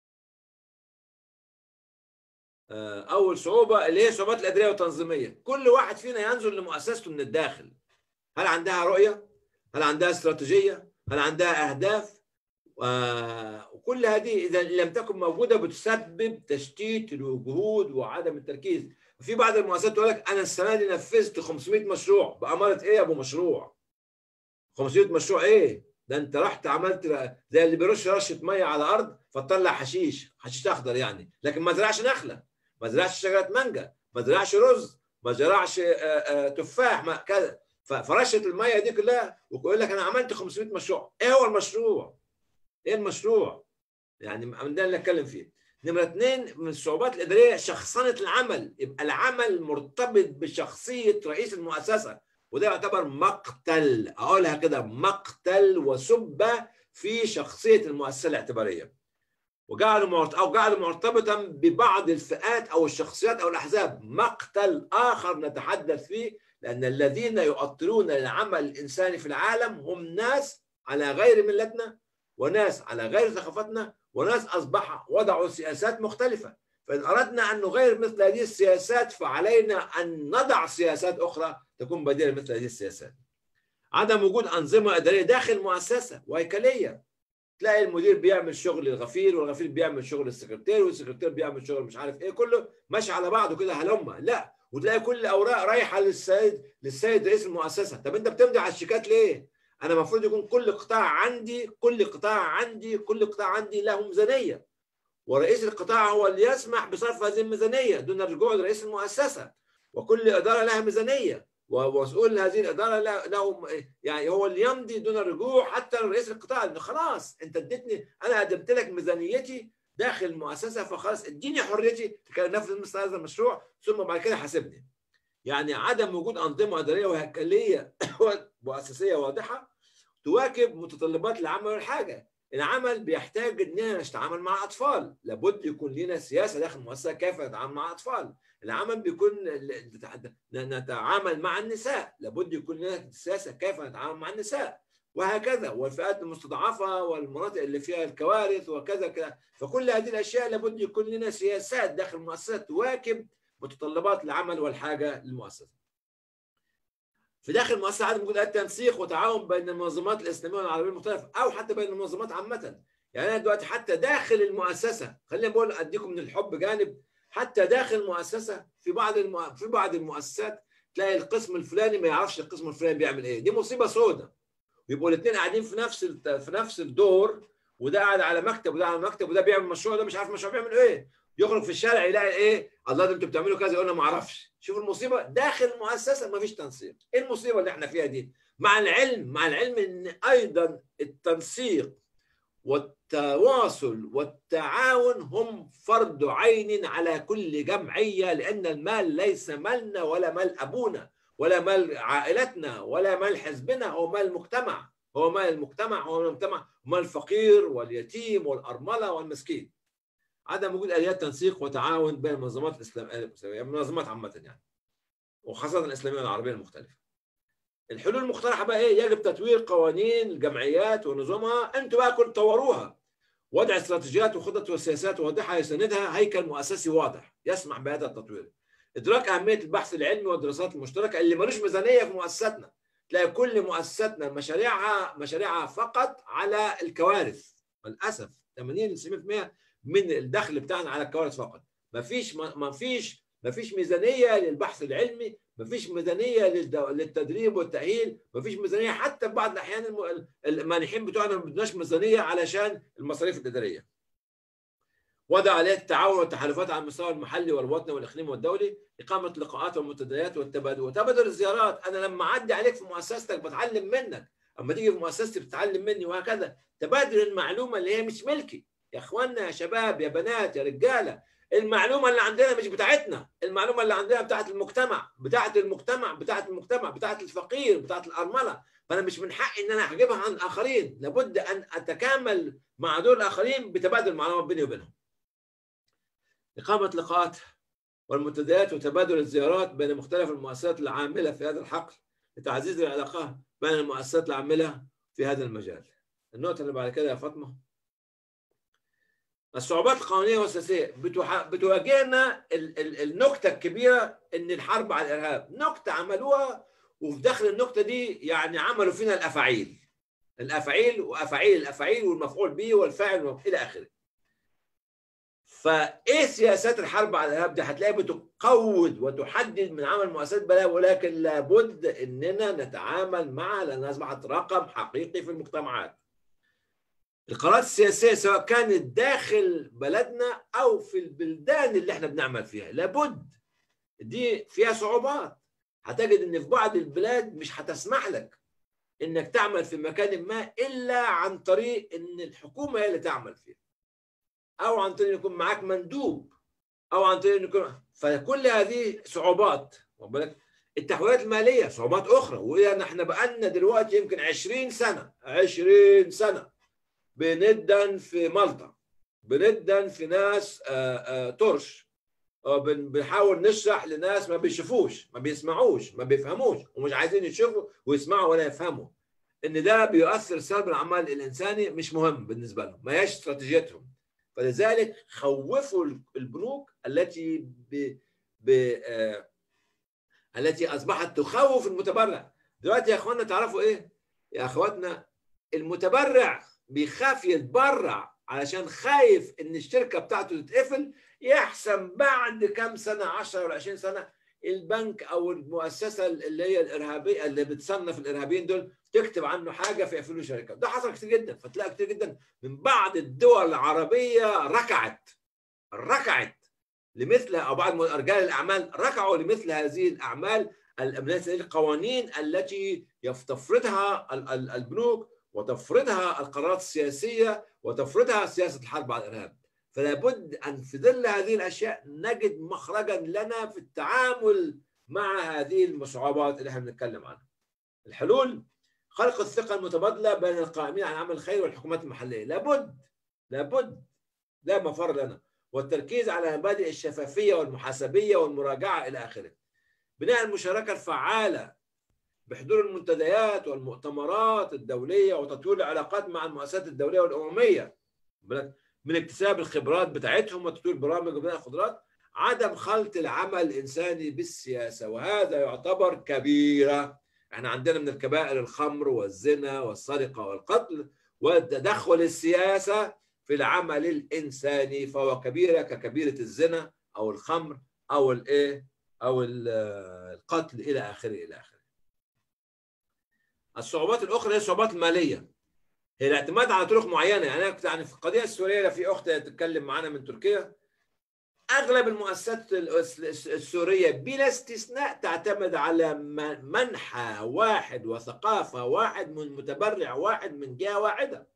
آه، اول صعوبه اللي هي صعوبات الاداريه والتنظيميه كل واحد فينا ينظر لمؤسسته من الداخل هل عندها رؤيه هل عندها استراتيجيه هل عندها اهداف آه، وكل هذه اذا لم تكن موجوده بتسبب تشتيت الجهود وعدم التركيز في بعض المؤسسات تقول لك انا السنه دي نفذت 500 مشروع باماره ايه يا ابو مشروع 500 مشروع ايه ده انت رحت عملت زي اللي بيرش رشه ميه على ارض فتطلع حشيش حشيش اخضر يعني لكن ما زرعش نخله ما زرعش شجره مانجا ما زرعش رز ما زرعش آه، آه، تفاح ما كذا ف- فرشه الميه دي كلها ويقول لك انا عملت 500 مشروع ايه هو المشروع ايه المشروع يعني من ده اللي نتكلم فيه نمرة اثنين من الصعوبات الإدارية شخصنة العمل يبقى العمل مرتبط بشخصية رئيس المؤسسة وده يعتبر مقتل أقولها كده مقتل وسبة في شخصية المؤسسة الاعتبارية وجعله مرت... أو جعله مرتبطا ببعض الفئات أو الشخصيات أو الأحزاب مقتل آخر نتحدث فيه لأن الذين يؤطرون العمل الإنساني في العالم هم ناس على غير ملتنا وناس على غير ثقافتنا وناس أصبح وضعوا سياسات مختلفة فإن أردنا أن نغير مثل هذه السياسات فعلينا أن نضع سياسات أخرى تكون بديلة مثل هذه السياسات عدم وجود أنظمة إدارية داخل مؤسسة وهيكلية تلاقي المدير بيعمل شغل الغفير والغفير بيعمل شغل السكرتير والسكرتير بيعمل شغل مش عارف ايه كله ماشي على بعضه كده هلمه لا وتلاقي كل الاوراق رايحه للسيد للسيد رئيس المؤسسه طب انت بتمضي على الشيكات ليه؟ انا المفروض يكون كل قطاع عندي كل قطاع عندي كل قطاع عندي له ميزانيه ورئيس القطاع هو اللي يسمح بصرف هذه الميزانيه دون الرجوع لرئيس المؤسسه وكل اداره لها ميزانيه ومسؤول هذه الاداره له له يعني هو اللي يمضي دون الرجوع حتى لرئيس القطاع انه خلاص انت اديتني انا قدمت لك ميزانيتي داخل المؤسسه فخلاص اديني حريتي نفذ مثل هذا المشروع ثم بعد كده حاسبني. يعني عدم وجود انظمه اداريه وهيكليه مؤسسيه واضحه تواكب متطلبات العمل والحاجه. العمل بيحتاج اننا نتعامل مع اطفال، لابد يكون لنا سياسه داخل المؤسسه كيف نتعامل مع اطفال. العمل بيكون نتعامل مع النساء، لابد يكون لنا سياسه كيف نتعامل مع النساء. وهكذا والفئات المستضعفه والمناطق اللي فيها الكوارث وكذا كذا فكل هذه الاشياء لابد يكون لنا سياسات داخل المؤسسه تواكب متطلبات العمل والحاجه للمؤسسه. في داخل المؤسسه عدم وجود تنسيق وتعاون بين المنظمات الاسلاميه والعربيه المختلفه او حتى بين المنظمات عامه. يعني انا دلوقتي حتى داخل المؤسسه خلينا بقول اديكم من الحب جانب حتى داخل المؤسسه في بعض المؤ... في بعض المؤسسات تلاقي القسم الفلاني ما يعرفش القسم الفلاني بيعمل ايه، دي مصيبه سوداء. ويبقوا الاثنين قاعدين في نفس في نفس الدور وده قاعد على مكتب وده على مكتب وده بيعمل مشروع ده مش عارف مشروع بيعمل ايه يخرج في الشارع يلاقي ايه الله ده انتوا بتعملوا كذا يقول انا ما اعرفش شوف المصيبه داخل المؤسسه ما فيش تنسيق ايه المصيبه اللي احنا فيها دي مع العلم مع العلم ان ايضا التنسيق والتواصل والتعاون هم فرض عين على كل جمعيه لان المال ليس مالنا ولا مال ابونا ولا مال عائلتنا ولا مال حزبنا هو مال المجتمع هو مال المجتمع هو مال المجتمع مال الفقير واليتيم والارمله والمسكين عدم وجود اليات تنسيق وتعاون بين المنظمات الاسلاميه المنظمات عامه يعني وخاصه الاسلاميه والعربيه المختلفه الحلول المقترحه بقى ايه يجب تطوير قوانين الجمعيات ونظامها انتوا بقى كنتوا طوروها وضع استراتيجيات وخطط وسياسات واضحه يساندها هيكل مؤسسي واضح يسمح بهذا التطوير ادراك اهميه البحث العلمي والدراسات المشتركه اللي ملوش ميزانيه في مؤسساتنا تلاقي كل مؤسساتنا مشاريعها مشاريعها فقط على الكوارث للاسف 80 90% من الدخل بتاعنا على الكوارث فقط ما فيش ما فيش ما فيش ميزانيه للبحث العلمي ما فيش ميزانيه للتدريب والتاهيل ما فيش ميزانيه حتى في بعض الاحيان المانحين بتوعنا ما بدناش ميزانيه علشان المصاريف الاداريه وضع آليات التعاون والتحالفات على المستوى المحلي والوطني والاقليمي والدولي، إقامة لقاءات ومنتديات والتبادل، وتبادل الزيارات، أنا لما أعدي عليك في مؤسستك بتعلم منك، أما تيجي في مؤسستي بتتعلم مني وهكذا، تبادل المعلومة اللي هي مش ملكي، يا إخواننا يا شباب يا بنات يا رجالة، المعلومة اللي عندنا مش بتاعتنا، المعلومة اللي عندنا بتاعت المجتمع، بتاعت المجتمع، بتاعت المجتمع، بتاعت الفقير، بتاعت الأرملة، فأنا مش من حقي إن أنا أجيبها عن الآخرين، لابد أن أتكامل مع دول الآخرين بتبادل المعلومات بيني وبينهم. إقامة لقاءات والمنتديات وتبادل الزيارات بين مختلف المؤسسات العاملة في هذا الحقل لتعزيز العلاقة بين المؤسسات العاملة في هذا المجال. النقطة اللي بعد كده يا فاطمة الصعوبات القانونية والسياسية بتواجهنا النكتة الكبيرة إن الحرب على الإرهاب نكتة عملوها وفي داخل النكتة دي يعني عملوا فينا الأفاعيل الأفاعيل وأفاعيل الأفاعيل والمفعول به والفاعل إلى آخره فايه سياسات الحرب على الارهاب دي هتلاقيها بتقود وتحدد من عمل مؤسسات بلاء ولكن لابد اننا نتعامل معها لانها اصبحت رقم حقيقي في المجتمعات. القرارات السياسيه سواء كانت داخل بلدنا او في البلدان اللي احنا بنعمل فيها لابد دي فيها صعوبات هتجد ان في بعض البلاد مش هتسمح لك انك تعمل في مكان ما الا عن طريق ان الحكومه هي اللي تعمل فيه. او عن طريق يكون معاك مندوب او عن طريق يكون فكل هذه صعوبات بالك التحويلات الماليه صعوبات اخرى واذا احنا بقالنا دلوقتي يمكن 20 سنه 20 سنه بندن في مالطا بندن في ناس آآ آآ ترش بنحاول نشرح لناس ما بيشوفوش ما بيسمعوش ما بيفهموش ومش عايزين يشوفوا ويسمعوا ولا يفهموا ان ده بيؤثر سلبا على العمل الانساني مش مهم بالنسبه لهم ما هياش استراتيجيتهم فلذلك خوفوا البنوك التي ب... ب... آه... التي اصبحت تخوف المتبرع دلوقتي يا اخواننا تعرفوا ايه يا اخواتنا المتبرع بيخاف يتبرع علشان خايف ان الشركه بتاعته تتقفل يحسن بعد كام سنه 10 ولا 20 سنه البنك او المؤسسه اللي هي الارهابيه اللي بتصنف الارهابيين دول تكتب عنه حاجه فيقفلوا شركه ده حصل كتير جدا فتلاقي كتير جدا من بعض الدول العربيه ركعت ركعت لمثل او بعض رجال الاعمال ركعوا لمثل هذه الاعمال القوانين التي تفرضها البنوك وتفرضها القرارات السياسيه وتفرضها سياسه الحرب على الارهاب فلا بد ان في ظل هذه الاشياء نجد مخرجا لنا في التعامل مع هذه المصعوبات اللي احنا بنتكلم عنها. الحلول خلق الثقه المتبادله بين القائمين على عمل الخير والحكومات المحليه، لابد لابد لا مفر لنا والتركيز على مبادئ الشفافيه والمحاسبيه والمراجعه الى اخره. بناء المشاركه الفعاله بحضور المنتديات والمؤتمرات الدوليه وتطوير العلاقات مع المؤسسات الدوليه والامميه. من اكتساب الخبرات بتاعتهم وتطوير برامج وبناء القدرات عدم خلط العمل الانساني بالسياسه وهذا يعتبر كبيره احنا عندنا من الكبائر الخمر والزنا والسرقه والقتل وتدخل السياسه في العمل الانساني فهو كبيره ككبيره الزنا او الخمر او الايه او القتل الى اخره الى اخره الصعوبات الاخرى هي الصعوبات الماليه هي الاعتماد على طرق معينه يعني انا كنت يعني في القضيه السوريه في اخت تتكلم معانا من تركيا اغلب المؤسسات السوريه بلا استثناء تعتمد على منحى واحد وثقافه واحد من متبرع واحد من جهه واحده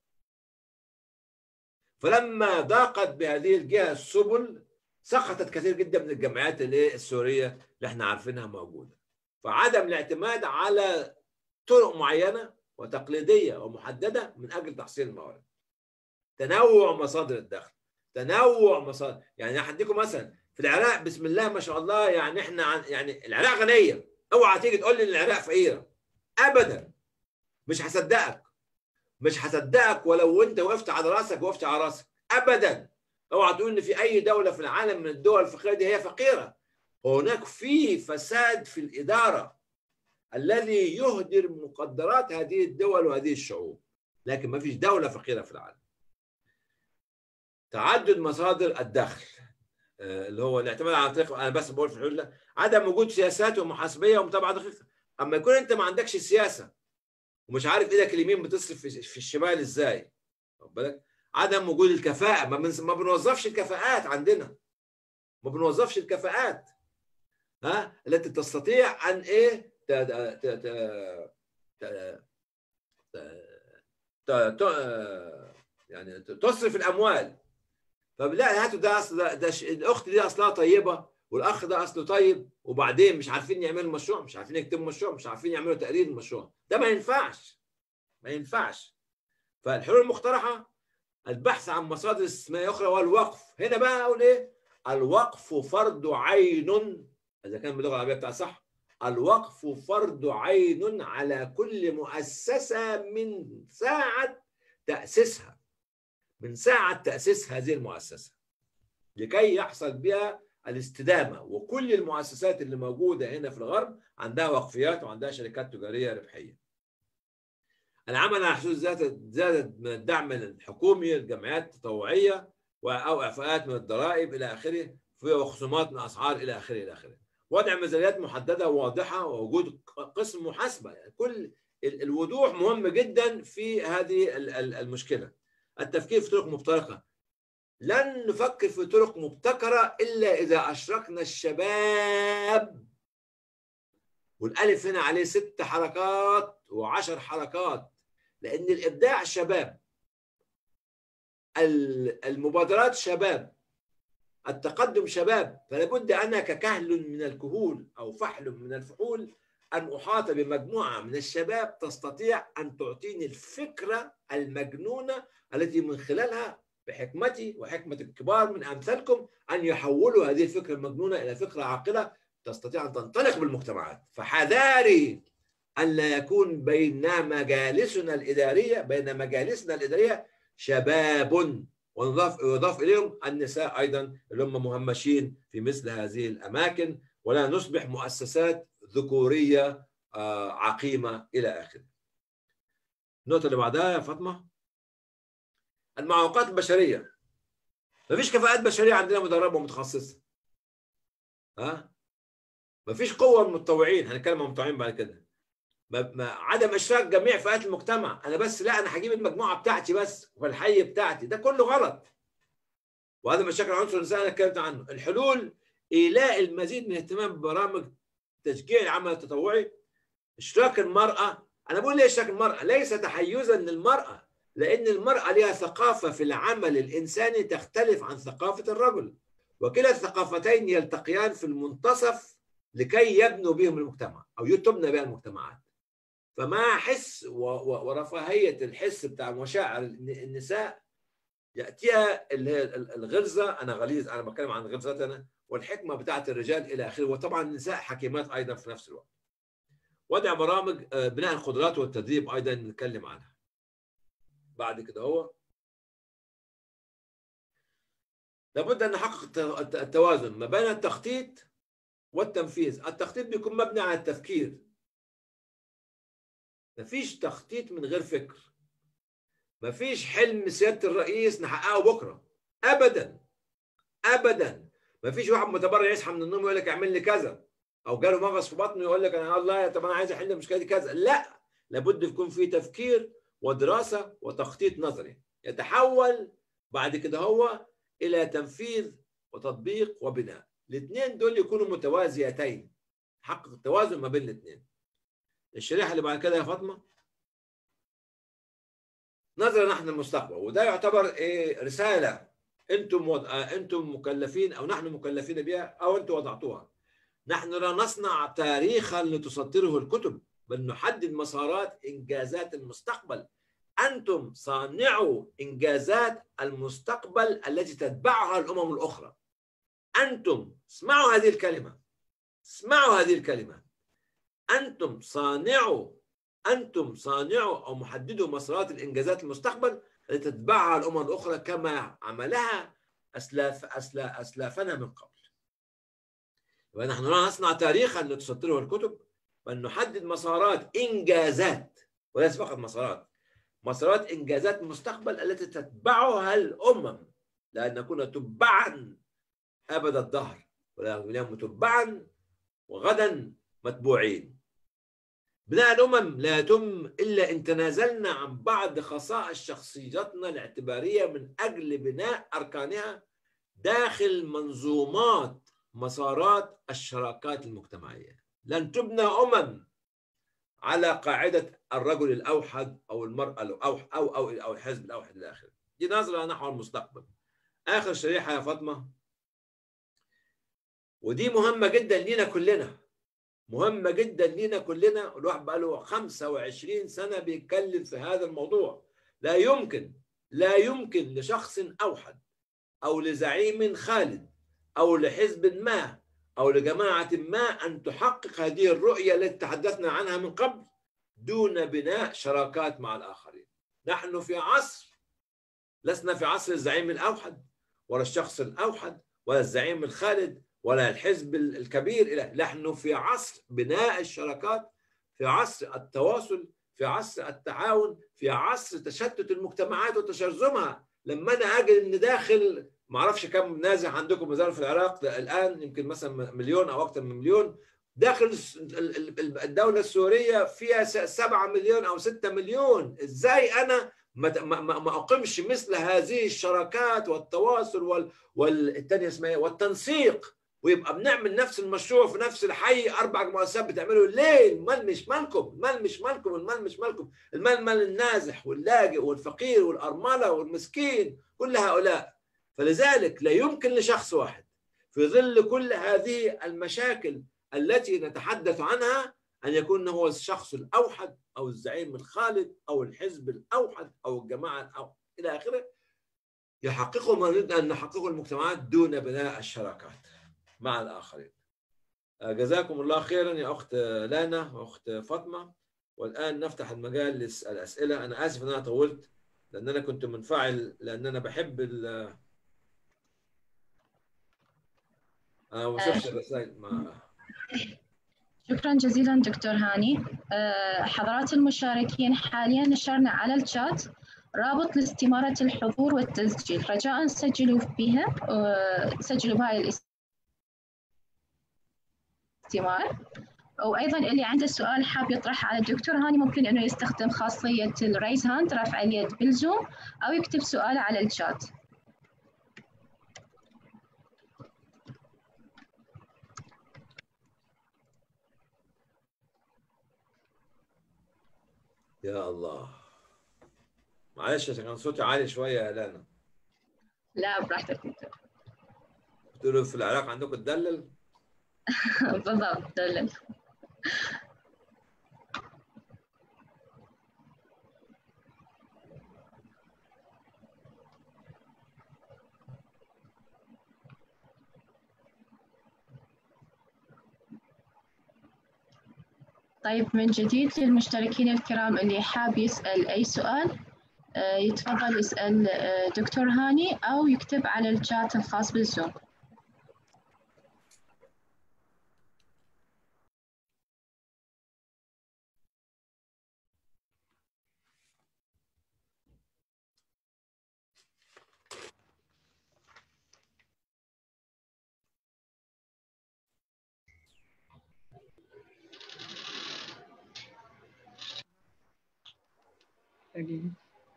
فلما ضاقت بهذه الجهه السبل سقطت كثير جدا من الجمعيات السوريه اللي احنا عارفينها موجوده فعدم الاعتماد على طرق معينه وتقليديه ومحدده من اجل تحصيل الموارد تنوع مصادر الدخل تنوع مصادر يعني هديكم مثلا في العراق بسم الله ما شاء الله يعني احنا عن يعني العراق غنيه اوعى تيجي تقول لي ان العراق فقيره ابدا مش هصدقك مش هصدقك ولو انت وقفت على راسك وقفت على راسك ابدا اوعى تقول ان في اي دوله في العالم من الدول الفقيره دي هي فقيره هناك في فساد في الاداره الذي يهدر مقدرات هذه الدول وهذه الشعوب لكن ما فيش دوله فقيره في العالم تعدد مصادر الدخل اللي هو الاعتماد على طريق انا بس بقول في الحلول عدم وجود سياسات ومحاسبيه ومتابعه دقيقه اما يكون انت ما عندكش سياسه ومش عارف ايدك اليمين بتصرف في الشمال ازاي واخد بالك عدم وجود الكفاءه ما, بنز... ما بنوظفش الكفاءات عندنا ما بنوظفش الكفاءات ها التي تستطيع ان ايه ت... ت... ت... ت... ت... ت... يعني تصرف الاموال طب لا هاتوا ده اصل ده, ده ش... الاخت دي اصلها طيبه والاخ ده اصله طيب وبعدين مش عارفين يعملوا مشروع مش عارفين يكتبوا مشروع مش عارفين يعملوا تقرير المشروع ده ما ينفعش ما ينفعش فالحلول المقترحه البحث عن مصادر استثماريه اخرى والوقف هنا بقى اقول ايه الوقف فرض عين اذا كان باللغه العربيه بتاع صح الوقف فرض عين على كل مؤسسه من ساعه تاسيسها من ساعه تاسيس هذه المؤسسه لكي يحصل بها الاستدامه وكل المؤسسات اللي موجوده هنا في الغرب عندها وقفيات وعندها شركات تجاريه ربحيه. العمل على حدود زادت من الدعم الحكومي الجمعيات التطوعيه او اعفاءات من الضرائب الى اخره وخصومات من الاسعار الى اخره الى اخره. وضع ميزانيات محدده وواضحه ووجود قسم محاسبه يعني كل الوضوح مهم جدا في هذه المشكله. التفكير في طرق مفترقه لن نفكر في طرق مبتكرة إلا إذا أشركنا الشباب والألف هنا عليه ست حركات وعشر حركات لأن الإبداع شباب المبادرات شباب التقدم شباب فلا بد أنا ككهل من الكهول أو فحل من الفحول أن أحاط بمجموعة من الشباب تستطيع أن تعطيني الفكرة المجنونة التي من خلالها بحكمتي وحكمة الكبار من أمثالكم أن يحولوا هذه الفكرة المجنونة إلى فكرة عاقلة تستطيع أن تنطلق بالمجتمعات فحذاري أن لا يكون بين مجالسنا الإدارية بين مجالسنا الإدارية شباب ونضاف يضاف إليهم النساء أيضا اللي هم مهمشين في مثل هذه الأماكن ولا نصبح مؤسسات ذكورية عقيمة إلى آخره النقطة اللي بعدها يا فاطمة المعوقات البشريه مفيش كفاءات بشريه عندنا مدربه ومتخصصه ها مفيش قوه المتطوعين هنتكلم عن المتطوعين بعد كده ما عدم اشراك جميع فئات المجتمع انا بس لا انا هجيب المجموعه بتاعتي بس والحي بتاعتي ده كله غلط وهذا مشاكل عنصر الانسان انا اتكلمت عنه الحلول ايلاء المزيد من الاهتمام ببرامج تشجيع العمل التطوعي اشراك المراه انا بقول ليه اشراك المراه ليس تحيزا للمراه لأن المرأة لها ثقافة في العمل الإنساني تختلف عن ثقافة الرجل وكلا الثقافتين يلتقيان في المنتصف لكي يبنوا بهم المجتمع أو تبنى بها المجتمعات فمع حس ورفاهية الحس بتاع مشاعر النساء يأتيها اللي هي الغرزة أنا غليظ أنا بتكلم عن غرزتنا والحكمة بتاعت الرجال إلى آخره وطبعا النساء حكيمات أيضا في نفس الوقت وضع برامج بناء القدرات والتدريب أيضا نتكلم عنها بعد كده هو لابد ان نحقق التوازن ما بين التخطيط والتنفيذ التخطيط بيكون مبني على التفكير مفيش تخطيط من غير فكر مفيش حلم سياده الرئيس نحققه بكره ابدا ابدا مفيش واحد متبرع يصحى من النوم يقول لك اعمل لي كذا او جاله مغص في بطنه يقول لك انا الله طب انا عايز احل المشكله دي كذا لا لابد يكون في تفكير ودراسة وتخطيط نظري يتحول بعد كده هو إلى تنفيذ وتطبيق وبناء الاثنين دول يكونوا متوازيتين حقق التوازن ما بين الاثنين الشريحة اللي بعد كده يا فاطمة نظرا نحن المستقبل وده يعتبر ايه رسالة انتم وض... انتم مكلفين او نحن مكلفين بها او انتم وضعتوها نحن لا نصنع تاريخا لتسطره الكتب بل نحدد مسارات انجازات المستقبل انتم صانعوا انجازات المستقبل التي تتبعها الامم الاخرى انتم اسمعوا هذه الكلمه اسمعوا هذه الكلمه انتم صانعوا انتم صانعوا او محددوا مسارات الانجازات المستقبل التي تتبعها الامم الاخرى كما عملها اسلاف اسلاف اسلافنا من قبل ونحن نصنع تاريخا لتسطره الكتب بل نحدد مسارات انجازات وليس فقط مسارات مسارات انجازات المستقبل التي تتبعها الامم لان نكون تبعا ابد الدهر ولا متبعا وغدا متبوعين بناء الامم لا يتم الا ان تنازلنا عن بعض خصائص شخصيتنا الاعتباريه من اجل بناء اركانها داخل منظومات مسارات الشراكات المجتمعيه لن تبنى امم على قاعده الرجل الاوحد او المراه الاوحد او او او الحزب الاوحد الى اخره دي نظره نحو المستقبل اخر شريحه يا فاطمه ودي مهمه جدا لينا كلنا مهمه جدا لينا كلنا الواحد بقى له 25 سنه بيتكلم في هذا الموضوع لا يمكن لا يمكن لشخص اوحد او لزعيم خالد او لحزب ما او لجماعه ما ان تحقق هذه الرؤيه التي تحدثنا عنها من قبل دون بناء شراكات مع الاخرين نحن في عصر لسنا في عصر الزعيم الاوحد ولا الشخص الاوحد ولا الزعيم الخالد ولا الحزب الكبير نحن في عصر بناء الشراكات في عصر التواصل في عصر التعاون في عصر تشتت المجتمعات وتشرذمها لما انا اجد ان داخل ما اعرفش كم نازح عندكم مازال في العراق الان يمكن مثلا مليون او اكثر من مليون داخل الدولة السورية فيها 7 مليون أو 6 مليون إزاي أنا ما ما أقمش مثل هذه الشراكات والتواصل وال والثانية اسمها والتنسيق ويبقى بنعمل نفس المشروع في نفس الحي اربع مؤسسات بتعملوا ليه المال مش مالكم المال مش مالكم المال مش مالكم المال مال النازح واللاجئ والفقير والارمله والمسكين كل هؤلاء فلذلك لا يمكن لشخص واحد في ظل كل هذه المشاكل التي نتحدث عنها ان يكون هو الشخص الاوحد او الزعيم الخالد او الحزب الاوحد او الجماعه الأوحد الى اخره يحققه ما نريد ان نحققه المجتمعات دون بناء الشراكات مع الآخرين جزاكم الله خيرا يا أخت لانا وأخت فاطمة والآن نفتح المجال للأسئلة أنا آسف أن أنا طولت لأن أنا كنت منفعل لأن أنا بحب ال أنا ما وصلش الرسائل ما شكرا جزيلا دكتور هاني حضرات المشاركين حاليا نشرنا على الشات رابط لاستمارة الحضور والتسجيل رجاء سجلوا بها سجلوا بهاي الاستمارة وايضا اللي عنده سؤال حاب يطرحه على الدكتور هاني ممكن انه يستخدم خاصيه الريز هاند رفع اليد بالزوم او يكتب سؤاله على الشات يا الله معلش عشان كان صوتي عالي شويه يا لانا لا براحتك دكتور بتقولوا في العراق عندكم تدلل بالضبط دلل طيب من جديد للمشتركين الكرام اللي حاب يسأل أي سؤال يتفضل يسأل دكتور هاني أو يكتب على الشات الخاص بالزوم again.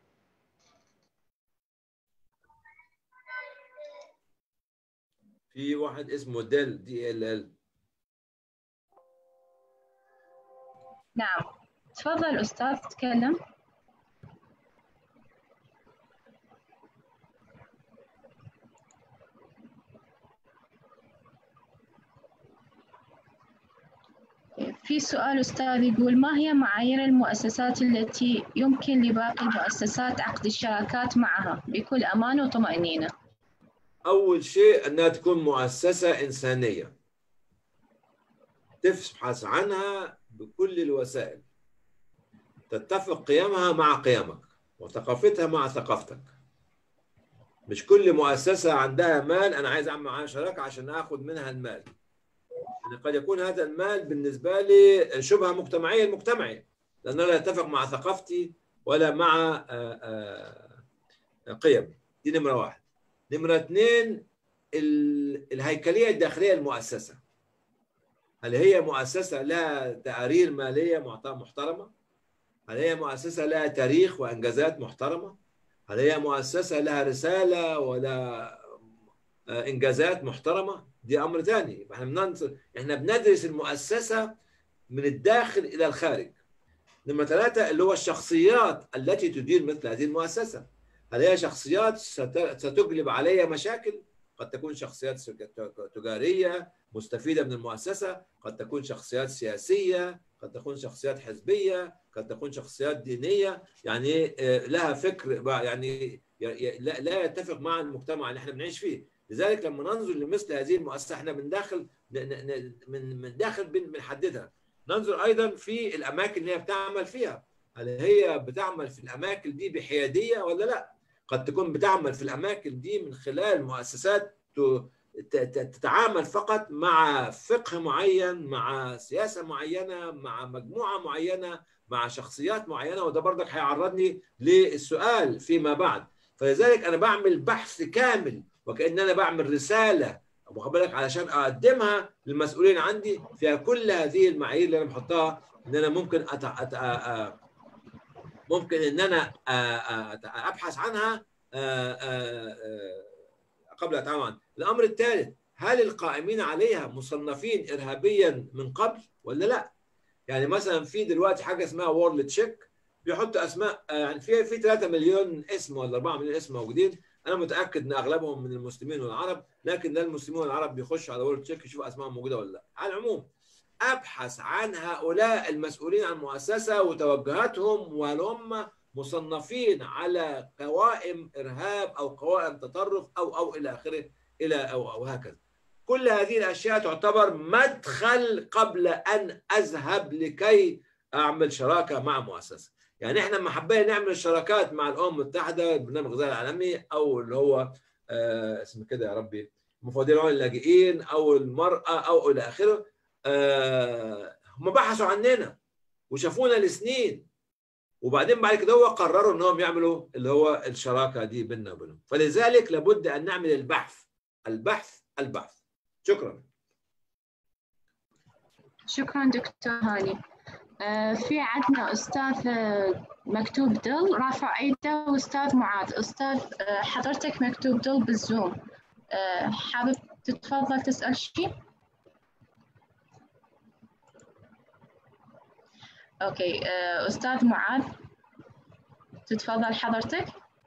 في واحد اسمه ديل دي ال ال نعم تفضل أستاذ تكلم كيف في سؤال أستاذ يقول ما هي معايير المؤسسات التي يمكن لباقي المؤسسات عقد الشراكات معها بكل أمان وطمأنينة؟ أول شيء أنها تكون مؤسسة إنسانية تبحث عنها بكل الوسائل تتفق قيمها مع قيمك وثقافتها مع ثقافتك مش كل مؤسسة عندها مال أنا عايز أعمل معاها شراكة عشان آخذ منها المال يعني قد يكون هذا المال بالنسبة لي شبهة مجتمعية المجتمعي لأنه لا يتفق مع ثقافتي ولا مع قيم دي نمرة واحد نمرة اثنين الهيكلية الداخلية المؤسسة هل هي مؤسسة لها تقارير مالية محترمة؟ هل هي مؤسسة لها تاريخ وإنجازات محترمة؟ هل هي مؤسسة لها رسالة ولا إنجازات محترمة؟ دي أمر ثاني احنا بننصر احنا بندرس المؤسسة من الداخل إلى الخارج نمرة ثلاثة اللي هو الشخصيات التي تدير مثل هذه المؤسسة هل هي شخصيات ستجلب علي مشاكل؟ قد تكون شخصيات تجارية مستفيدة من المؤسسة قد تكون شخصيات سياسية قد تكون شخصيات حزبية قد تكون شخصيات دينية يعني لها فكر يعني لا يتفق مع المجتمع اللي احنا بنعيش فيه لذلك لما ننظر لمثل هذه المؤسسة احنا من داخل من من داخل بنحددها ننظر ايضا في الاماكن اللي هي بتعمل فيها هل هي بتعمل في الاماكن دي بحياديه ولا لا قد تكون بتعمل في الاماكن دي من خلال مؤسسات تتعامل فقط مع فقه معين مع سياسه معينه مع مجموعه معينه مع شخصيات معينه وده برضك هيعرضني للسؤال فيما بعد فلذلك انا بعمل بحث كامل وكان انا بعمل رساله واخد بالك علشان اقدمها للمسؤولين عندي فيها كل هذه المعايير اللي انا بحطها ان انا ممكن أت... أت... أ... ممكن ان انا ابحث عنها قبل اتعامل عنها. الامر الثالث هل القائمين عليها مصنفين ارهابيا من قبل ولا لا؟ يعني مثلا في دلوقتي حاجه اسمها وورلد تشيك بيحط اسماء يعني في في 3 مليون اسم ولا 4 مليون اسم موجودين انا متاكد ان اغلبهم من المسلمين والعرب لكن لا المسلمين والعرب بيخشوا على وورلد تشيك يشوفوا اسمائهم موجوده ولا لا على العموم ابحث عن هؤلاء المسؤولين عن المؤسسه وتوجهاتهم وهل هم مصنفين على قوائم ارهاب او قوائم تطرف او او الى اخره الى او او هكذا. كل هذه الاشياء تعتبر مدخل قبل ان اذهب لكي اعمل شراكه مع مؤسسه. يعني احنا لما حبينا نعمل الشراكات مع الامم المتحده البرنامج الغذائي العالمي او اللي هو آه اسمه كده يا ربي مفوضين اللاجئين او المراه او الى اخره آه هم بحثوا عننا وشافونا لسنين وبعدين بعد كده هو قرروا انهم يعملوا اللي هو الشراكه دي بيننا وبينهم فلذلك لابد ان نعمل البحث البحث البحث شكرا شكرا دكتور هاني آه في عندنا استاذ مكتوب دل رافع ايده واستاذ معاذ استاذ آه حضرتك مكتوب دل بالزوم آه حابب تتفضل تسال شيء اوكي استاذ معاذ تتفضل حضرتك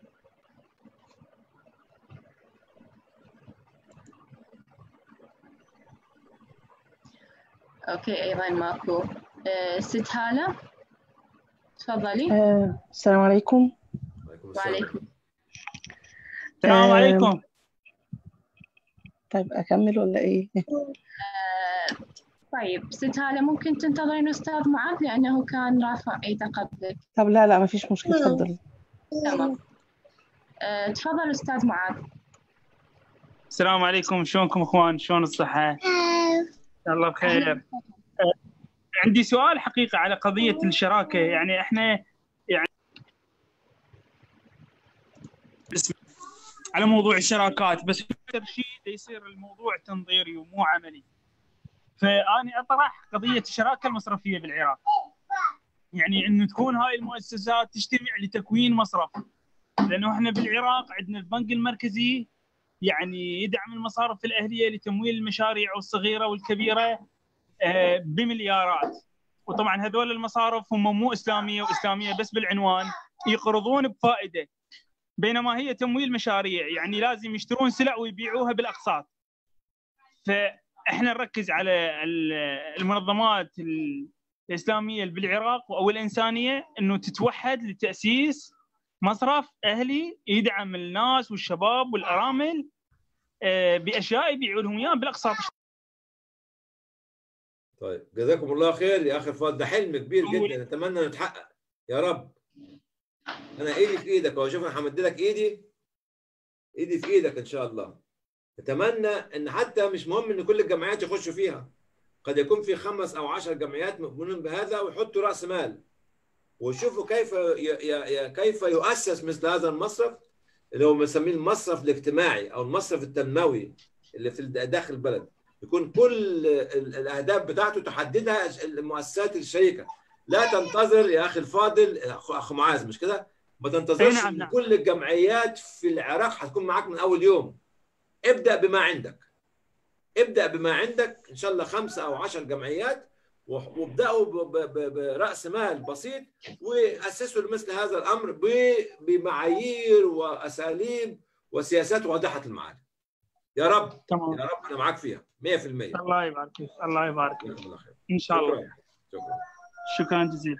اوكي ايضا ماكو ست هاله تفضلي آه، السلام عليكم وعليكم السلام عليكم طيب اكمل ولا ايه آه، طيب ست هاله ممكن تنتظرين استاذ معاذ لانه كان رافع ايده قبلك طب لا لا ما فيش مشكله تفضلي تمام أه، تفضل استاذ معاذ السلام عليكم شلونكم اخوان شلون الصحه ان شاء الله بخير أه، عندي سؤال حقيقه على قضيه الشراكه يعني احنا يعني على موضوع الشراكات بس اكثر شيء يصير الموضوع تنظيري ومو عملي فاني اطرح قضيه الشراكه المصرفيه بالعراق يعني انه تكون هاي المؤسسات تجتمع لتكوين مصرف لانه احنا بالعراق عندنا البنك المركزي يعني يدعم المصارف الاهليه لتمويل المشاريع الصغيره والكبيره بمليارات وطبعا هذول المصارف هم مو اسلاميه واسلاميه بس بالعنوان يقرضون بفائده بينما هي تمويل مشاريع يعني لازم يشترون سلع ويبيعوها بالاقساط ف احنا نركز على ال- المنظمات ال- الاسلاميه بالعراق او الانسانيه انه تتوحد لتاسيس مصرف اهلي يدعم الناس والشباب والارامل آه، باشياء يبيعوا لهم اياها بالاقساط طيب جزاكم الله خير يا اخي فؤاد ده حلم كبير جدا نتمنى انه يتحقق يا رب انا ايدي في ايدك اهو شوف انا همد لك ايدي ايدي في ايدك ان شاء الله اتمنى ان حتى مش مهم ان كل الجمعيات يخشوا فيها قد يكون في خمس او عشر جمعيات مؤمنين بهذا ويحطوا راس مال ويشوفوا كيف ي... ي... ي... كيف يؤسس مثل هذا المصرف اللي هو بنسميه المصرف الاجتماعي او المصرف التنموي اللي في داخل البلد يكون كل ال- الاهداف بتاعته تحددها المؤسسات الشريكه لا تنتظر يا اخي الفاضل اخ أخ معاذ مش كده ما تنتظرش أي نعم، ان نعم. كل الجمعيات في العراق هتكون معاك من اول يوم ابدا بما عندك ابدا بما عندك ان شاء الله خمسه او عشر جمعيات وح- وابداوا ب- ب- ب- براس مال بسيط واسسوا لمثل هذا الامر ب- بمعايير واساليب وسياسات واضحه المعالم يا رب تمام يا رب انا معاك فيها 100% الله يبارك فيك الله يبارك فيك جزاكم الله خير ان شاء الله شكرا شكرا شكرا جزيلا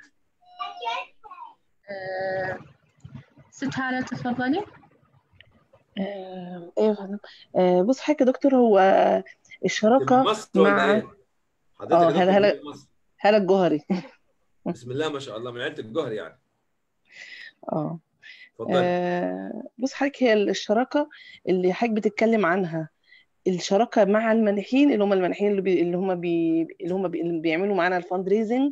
آه، ست هالة تفضلي آه، ايوه يا فندم. آه، بص حضرتك يا دكتور هو الشراكه من مصر ولا مع ايه؟ حضرتك اه يا دكتور هلا هلا من مصر هلا الجوهري بسم الله ما شاء الله من عيله الجهر يعني اه اتفضلي آه، بص حضرتك هي الشراكه اللي حضرتك بتتكلم عنها الشراكه مع المانحين اللي هم المانحين اللي, بي اللي هم بي اللي هم بي اللي بيعملوا معانا الفند ريزنج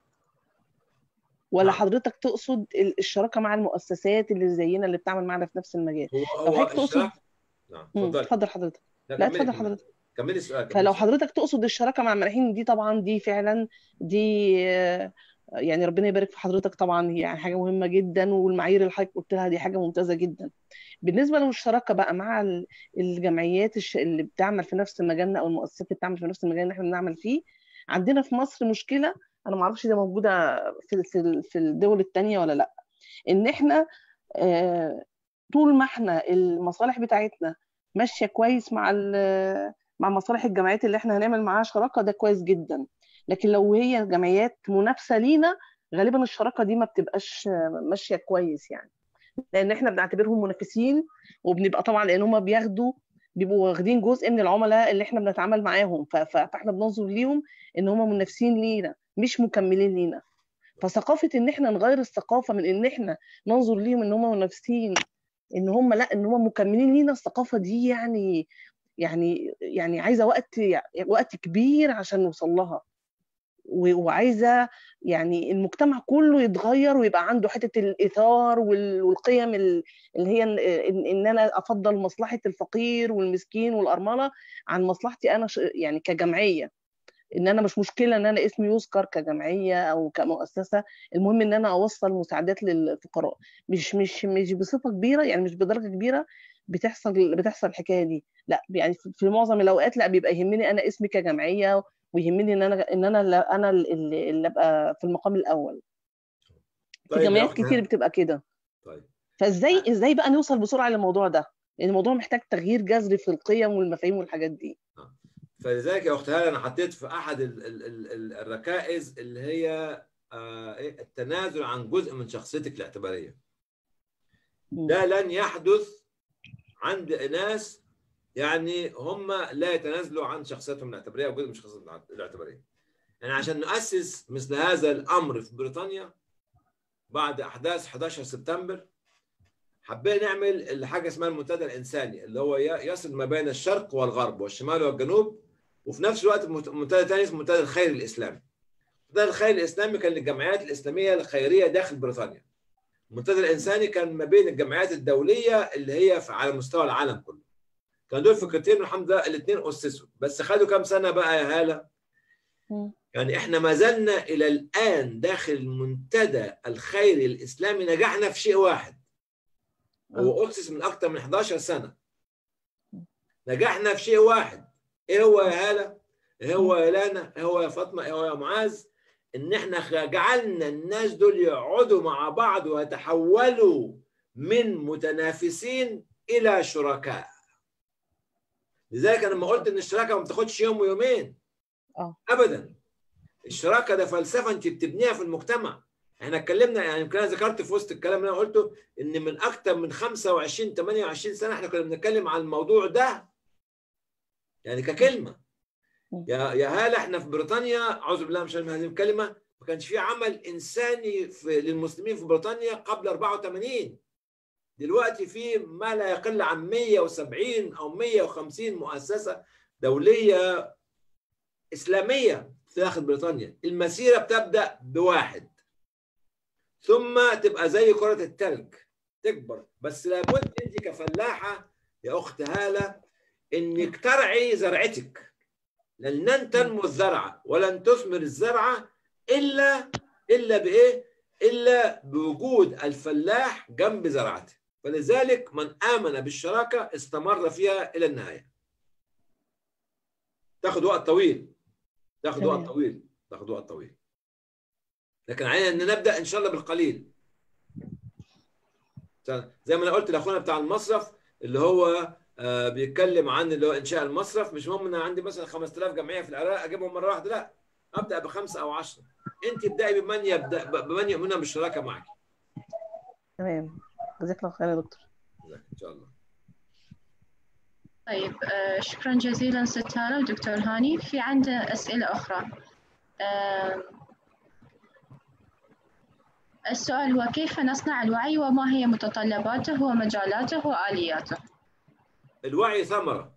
ولا نعم. حضرتك تقصد ال- الشراكه مع المؤسسات اللي زينا اللي بتعمل معانا في نفس المجال هو لو هو حضرتك تقصد الشراكه نعم مم، اتفضلي اتفضل حضرتك لا لا كملي اتفضل كملي حضرتك كملي السؤال كملي فلو السؤال حضرتك تقصد الشراكه مع المانحين دي طبعا دي فعلا دي آه، يعني ربنا يبارك في حضرتك طبعا هي يعني حاجه مهمه جدا والمعايير اللي حضرتك قلت لها دي حاجه ممتازه جدا بالنسبه للشراكه بقى مع ال- الجمعيات الش- اللي بتعمل في نفس مجالنا او المؤسسات اللي بتعمل في نفس المجال اللي احنا بنعمل فيه عندنا في مصر مشكله انا ما اعرفش دي موجوده في في في الدول التانيه ولا لا ان احنا آه، طول ما احنا المصالح بتاعتنا ماشيه كويس مع ال- مع مصالح الجمعيات اللي احنا هنعمل معاها شراكه ده كويس جدا لكن لو هي جمعيات منافسه لينا غالبا الشراكه دي ما بتبقاش ماشيه كويس يعني لان احنا بنعتبرهم منافسين وبنبقى طبعا لان هم بياخدوا بيبقوا واخدين جزء من العملاء اللي احنا بنتعامل معاهم ف- ف- فاحنا بننظر ليهم ان هم منافسين لينا مش مكملين لينا فثقافه ان احنا نغير الثقافه من ان احنا ننظر ليهم ان هم منافسين ان هم لا ان هم مكملين لينا الثقافه دي يعني يعني يعني عايزه وقت وقت كبير عشان نوصل لها و- وعايزه يعني المجتمع كله يتغير ويبقى عنده حته الايثار وال- والقيم ال- اللي هي ان إن- إن انا افضل مصلحه الفقير والمسكين والارمله عن مصلحتي انا ش- يعني كجمعيه ان انا مش مشكله ان انا اسمي يذكر كجمعيه او كمؤسسه المهم ان انا اوصل مساعدات للفقراء مش مش مش بصفه كبيره يعني مش بدرجه كبيره بتحصل بتحصل الحكايه دي لا يعني في في معظم الاوقات لا بيبقى يهمني انا اسمي كجمعيه ويهمني ان انا ان انا اللي انا اللي اللي ابقى في المقام الاول في طيب يا جمعيات اختي كتير بتبقى كده طيب فازاي ازاي بقى نوصل بسرعه للموضوع ده لان الموضوع محتاج تغيير جذري في القيم والمفاهيم والحاجات دي فلذلك يا اخت هاله انا حطيت في احد ال ال ال ال الركائز اللي هي آه إيه؟ التنازل عن جزء من شخصيتك الاعتباريه مم. ده لن يحدث عند ناس يعني هم لا يتنازلوا عن شخصيتهم الاعتباريه وجزء من شخصيتهم الاعتباريه يعني عشان نؤسس مثل هذا الامر في بريطانيا بعد احداث 11 سبتمبر حبينا نعمل حاجه اسمها المنتدى الانساني اللي هو ي- يصل ما بين الشرق والغرب والشمال والجنوب وفي نفس الوقت مت- منتدى ثاني اسمه منتدى الخير الاسلامي. منتدى الخير الاسلامي كان للجمعيات الاسلاميه الخيريه داخل بريطانيا. المنتدى الانساني كان ما بين الجمعيات الدوليه اللي هي في على مستوى العالم كله. كان دول فكرتين والحمد لله الاثنين اسسوا بس خدوا كام سنه بقى يا هاله؟ مم. يعني احنا ما زلنا الى الان داخل المنتدى الخيري الاسلامي نجحنا في شيء واحد هو اسس من اكثر من 11 سنه نجحنا في شيء واحد ايه هو يا هاله ايه هو يا لانا ايه هو يا فاطمه ايه هو يا معاذ ان احنا جعلنا الناس دول يقعدوا مع بعض ويتحولوا من متنافسين الى شركاء لذلك انا لما قلت ان الشراكه ما بتاخدش يوم ويومين اه ابدا الشراكه ده فلسفه انت بتبنيها في المجتمع احنا اتكلمنا يعني يمكن انا ذكرت في وسط الكلام اللي انا قلته ان من اكثر من 25 28 سنه احنا كنا بنتكلم عن الموضوع ده يعني ككلمه يا يا هاله احنا في بريطانيا اعوذ بالله من شر هذه الكلمه ما كانش في عمل انساني في للمسلمين في بريطانيا قبل 84 دلوقتي في ما لا يقل عن 170 او 150 مؤسسه دوليه اسلاميه في داخل بريطانيا المسيره بتبدا بواحد ثم تبقى زي كره الثلج تكبر بس لابد انت كفلاحه يا اخت هاله انك ترعي زرعتك لن تنمو الزرعه ولن تثمر الزرعه الا الا بايه؟ الا بوجود الفلاح جنب زرعته فلذلك من امن بالشراكه استمر فيها الى النهايه تاخذ وقت طويل تاخذ وقت طويل تاخذ وقت طويل لكن علينا ان نبدا ان شاء الله بالقليل زي ما انا قلت لاخونا بتاع المصرف اللي هو آه بيتكلم عن اللي هو انشاء المصرف مش مهم ان انا عندي مثلا 5000 جمعيه في العراق اجيبهم مره واحده لا ابدا بخمسه او 10 انت ابداي بمن يبدا بمن يؤمن بالشراكه معك تمام جزاك الله خير يا دكتور ان شاء الله طيب آه شكرا جزيلا ستارة ودكتور هاني في عندنا أسئلة أخرى آه السؤال هو كيف نصنع الوعي وما هي متطلباته ومجالاته وآلياته الوعي ثمرة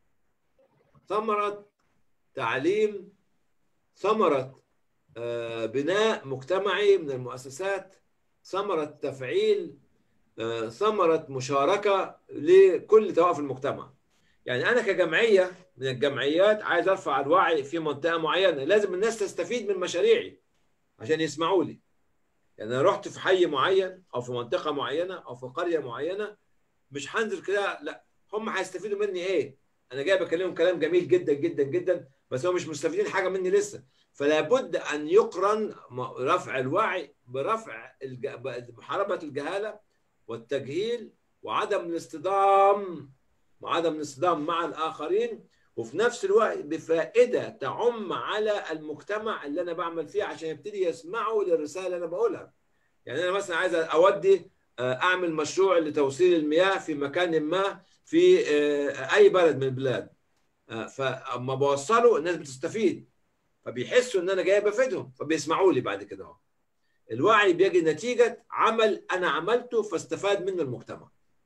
ثمرة تعليم ثمرة آه بناء مجتمعي من المؤسسات ثمرة تفعيل آه ثمرة مشاركة لكل طوائف المجتمع يعني أنا كجمعية من الجمعيات عايز أرفع الوعي في منطقة معينة لازم الناس تستفيد من مشاريعي عشان يسمعوا لي يعني انا رحت في حي معين او في منطقه معينه او في قريه معينه مش هنزل كده لا هم هيستفيدوا مني ايه؟ انا جاي بكلمهم كلام جميل جدا جدا جدا بس هم مش مستفيدين حاجه مني لسه فلا بد ان يقرن رفع الوعي برفع الج... محاربه الجهاله والتجهيل وعدم الاصطدام وعدم الاصطدام مع الاخرين وفي نفس الوقت بفائده تعم على المجتمع اللي انا بعمل فيه عشان يبتدي يسمعوا للرساله اللي انا بقولها. يعني انا مثلا عايز اودي اعمل مشروع لتوصيل المياه في مكان ما في اي بلد من البلاد. فاما بوصله الناس بتستفيد فبيحسوا ان انا جاي بفيدهم فبيسمعوا لي بعد كده اهو. الوعي بيجي نتيجه عمل انا عملته فاستفاد منه المجتمع.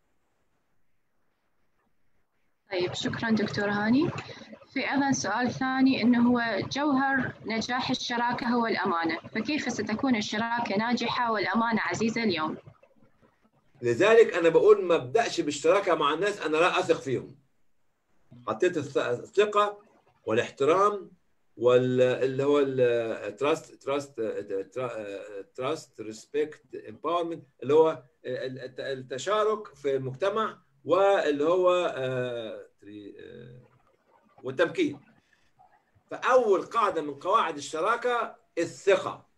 طيب شكرا دكتور هاني في أيضا سؤال ثاني أنه هو جوهر نجاح الشراكة هو الأمانة فكيف ستكون الشراكة ناجحة والأمانة عزيزة اليوم؟ لذلك أنا بقول ما ابدأش بالشراكة مع الناس أنا لا أثق فيهم حطيت الثقة والاحترام واللي هو التراست تراست تراست ريسبكت امباورمنت اللي هو التشارك في المجتمع واللي هو والتمكين فأول قاعدة من قواعد الشراكة الثقة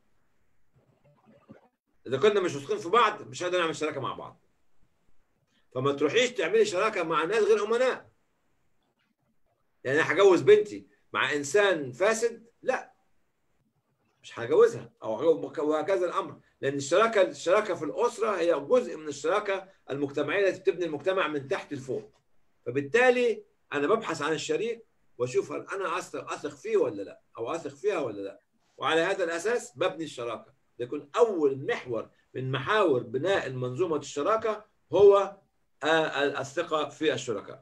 إذا كنا مش واثقين في بعض مش هنقدر نعمل شراكة مع بعض فما تروحيش تعملي شراكة مع ناس غير أمناء يعني أنا هجوز بنتي مع إنسان فاسد لا مش هجوزها أو وهكذا الأمر لأن الشراكة الشراكة في الأسرة هي جزء من الشراكة المجتمعية التي بتبني المجتمع من تحت لفوق فبالتالي أنا ببحث عن الشريك واشوف هل انا اثق اثق فيه ولا لا او اثق فيها ولا لا وعلى هذا الاساس ببني الشراكه يكون اول محور من محاور بناء المنظومه الشراكه هو الثقه في الشركاء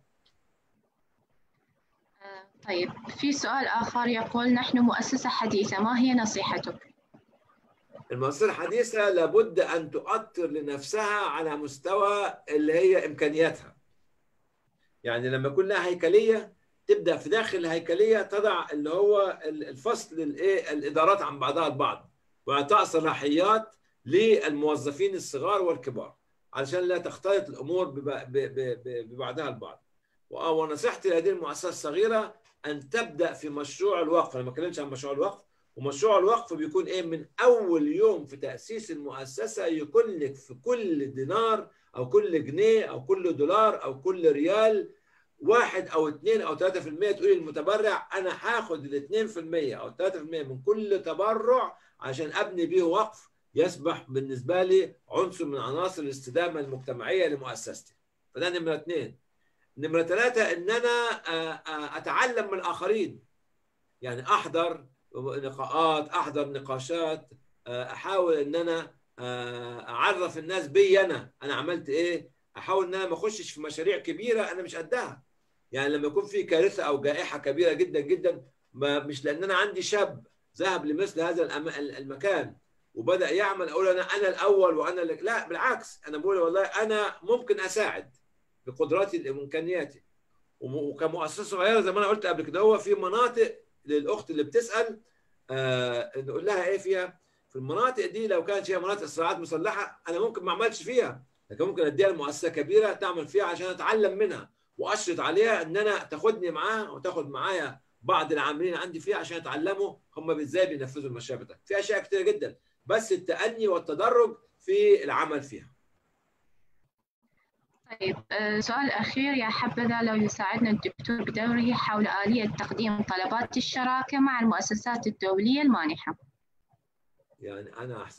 طيب في سؤال اخر يقول نحن مؤسسه حديثه ما هي نصيحتك المؤسسه الحديثه لابد ان تؤطر لنفسها على مستوى اللي هي امكانياتها يعني لما يكون لها هيكليه تبدا في داخل الهيكليه تضع اللي هو الفصل الايه الادارات عن بعضها البعض واعطاء صلاحيات للموظفين الصغار والكبار علشان لا تختلط الامور ببعضها البعض ونصيحتي لهذه المؤسسه الصغيره ان تبدا في مشروع الوقف انا ما اتكلمش عن مشروع الوقف ومشروع الوقف بيكون ايه من اول يوم في تاسيس المؤسسه يكون لك في كل دينار او كل جنيه او كل دولار او كل ريال واحد او اثنين او 3% تقولي المتبرع انا هاخد ال 2% او 3% من كل تبرع عشان ابني بيه وقف يصبح بالنسبه لي عنصر من عناصر الاستدامه المجتمعيه لمؤسستي فده نمره اثنين نمره ثلاثه ان انا آه، آه، اتعلم من الاخرين يعني احضر لقاءات احضر نقاشات آه، احاول ان انا آه، اعرف الناس بي انا انا عملت ايه احاول ان انا ما اخشش في مشاريع كبيره انا مش قدها يعني لما يكون في كارثه او جائحه كبيره جدا جدا ما مش لان انا عندي شاب ذهب لمثل هذا الأم- المكان وبدا يعمل اقول انا انا الاول وانا اللي لا بالعكس انا بقول والله انا ممكن اساعد بقدراتي وامكانياتي وم- وكمؤسسه صغيره زي ما انا قلت قبل كده هو في مناطق للاخت اللي بتسال آه نقول لها ايه فيها في المناطق دي لو كانت فيها مناطق صراعات مسلحه انا ممكن ما اعملش فيها لكن ممكن اديها لمؤسسه كبيره تعمل فيها عشان اتعلم منها واشرط عليها ان انا تاخدني معاها وتاخد معايا بعض العاملين عندي فيها عشان يتعلموا هم ازاي بينفذوا المشاريع بتاعتهم في اشياء كتيره جدا بس التأني والتدرج في العمل فيها طيب آه، سؤال أخير يا حبذا لو يساعدنا الدكتور بدوري حول آلية تقديم طلبات الشراكة مع المؤسسات الدولية المانحة يعني انا احسن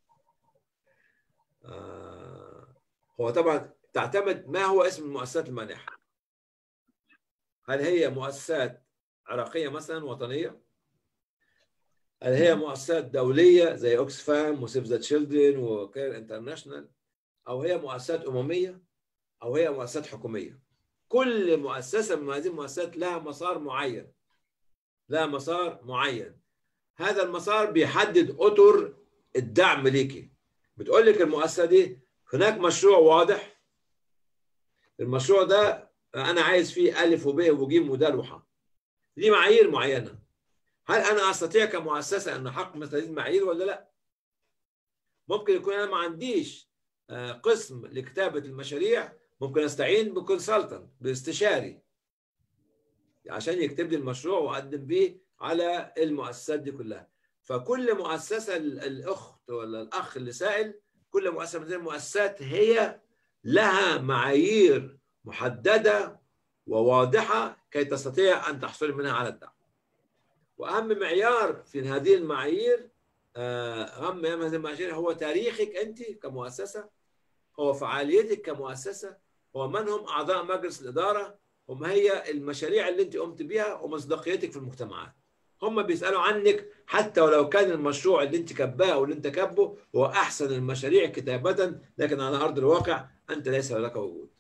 آه هو طبعا تعتمد ما هو اسم المؤسسات المانحه هل هي مؤسسات عراقيه مثلا وطنيه هل هي مؤسسات دوليه زي اوكسفام وسيف ذا تشيلدرن وكير انترناشونال او هي مؤسسات امميه او هي مؤسسات حكوميه كل مؤسسه من هذه المؤسسات لها مسار معين لها مسار معين هذا المسار بيحدد اطر الدعم ليكي بتقول لك المؤسسه دي هناك مشروع واضح المشروع ده انا عايز فيه الف وب وج ودال وح ليه معايير معينه هل انا استطيع كمؤسسه ان احقق مثل هذه المعايير ولا لا ممكن يكون انا ما عنديش آه، قسم لكتابه المشاريع ممكن استعين بكونسلتنت باستشاري عشان يكتب لي المشروع واقدم بيه على المؤسسات دي كلها فكل مؤسسه ال- الاخت ولا الاخ اللي سائل كل مؤسسه من هذه المؤسسات هي لها معايير محدده وواضحه كي تستطيع ان تحصل منها على الدعم واهم معيار في هذه المعايير آه، اهم معيار من هذه المعايير هو تاريخك انت كمؤسسه هو فعاليتك كمؤسسه هو من هم اعضاء مجلس الاداره وما هي المشاريع اللي انت قمت بيها ومصداقيتك في المجتمعات هم بيسالوا عنك حتى ولو كان المشروع اللي انت كباه واللي انت كبه هو احسن المشاريع كتابه لكن على ارض الواقع انت ليس لك وجود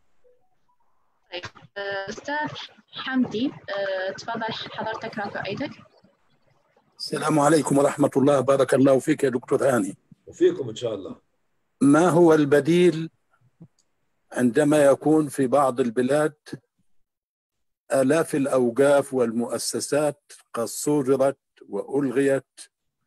آه، أستاذ حمدي آه، تفضل حضرتك رافع إيدك السلام عليكم ورحمة الله بارك الله فيك يا دكتور هاني وفيكم ان شاء الله ما هو البديل عندما يكون في بعض البلاد آلاف الأوقاف والمؤسسات قد صورت وألغيت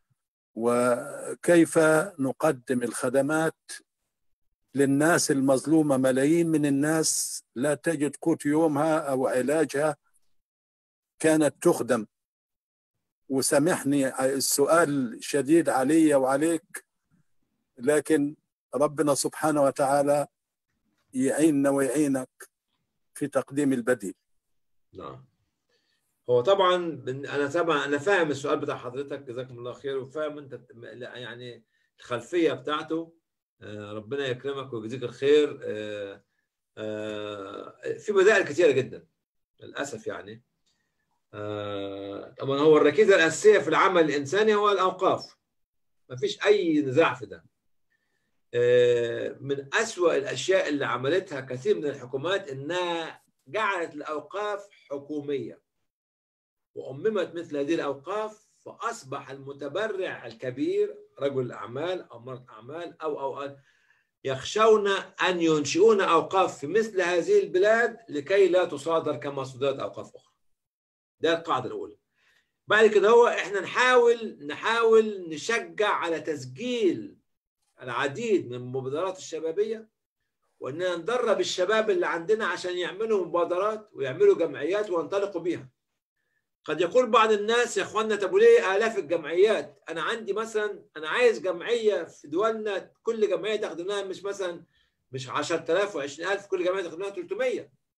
وكيف نقدم الخدمات للناس المظلومة ملايين من الناس لا تجد قوت يومها أو علاجها كانت تخدم وسامحني السؤال شديد علي وعليك لكن ربنا سبحانه وتعالى يعيننا ويعينك في تقديم البديل نعم هو طبعا بن- انا طبعا انا فاهم السؤال بتاع حضرتك جزاكم الله خير وفاهم انت لا، يعني الخلفيه بتاعته آه، ربنا يكرمك ويجزيك الخير آه، آه، في بدائل كثيره جدا للاسف يعني آه، طبعا هو الركيزه الاساسيه في العمل الانساني هو الاوقاف ما فيش اي نزاع في ده آه، من أسوأ الاشياء اللي عملتها كثير من الحكومات انها جعلت الاوقاف حكوميه وأممت مثل هذه الأوقاف فأصبح المتبرع الكبير رجل أعمال أو مرأة أعمال أو أو أو يخشون أن ينشئون أوقاف في مثل هذه البلاد لكي لا تصادر كما صدرت أوقاف أخرى ده القاعدة الأولى بعد كده هو إحنا نحاول نحاول نشجع على تسجيل العديد من المبادرات الشبابية وإننا ندرب الشباب اللي عندنا عشان يعملوا مبادرات ويعملوا جمعيات وينطلقوا بيها قد يقول بعض الناس يا اخوانا طب وليه الاف الجمعيات؟ انا عندي مثلا انا عايز جمعيه في دولنا كل جمعيه تاخد منها مش مثلا مش 10000 و20000 كل جمعيه تاخد منها 300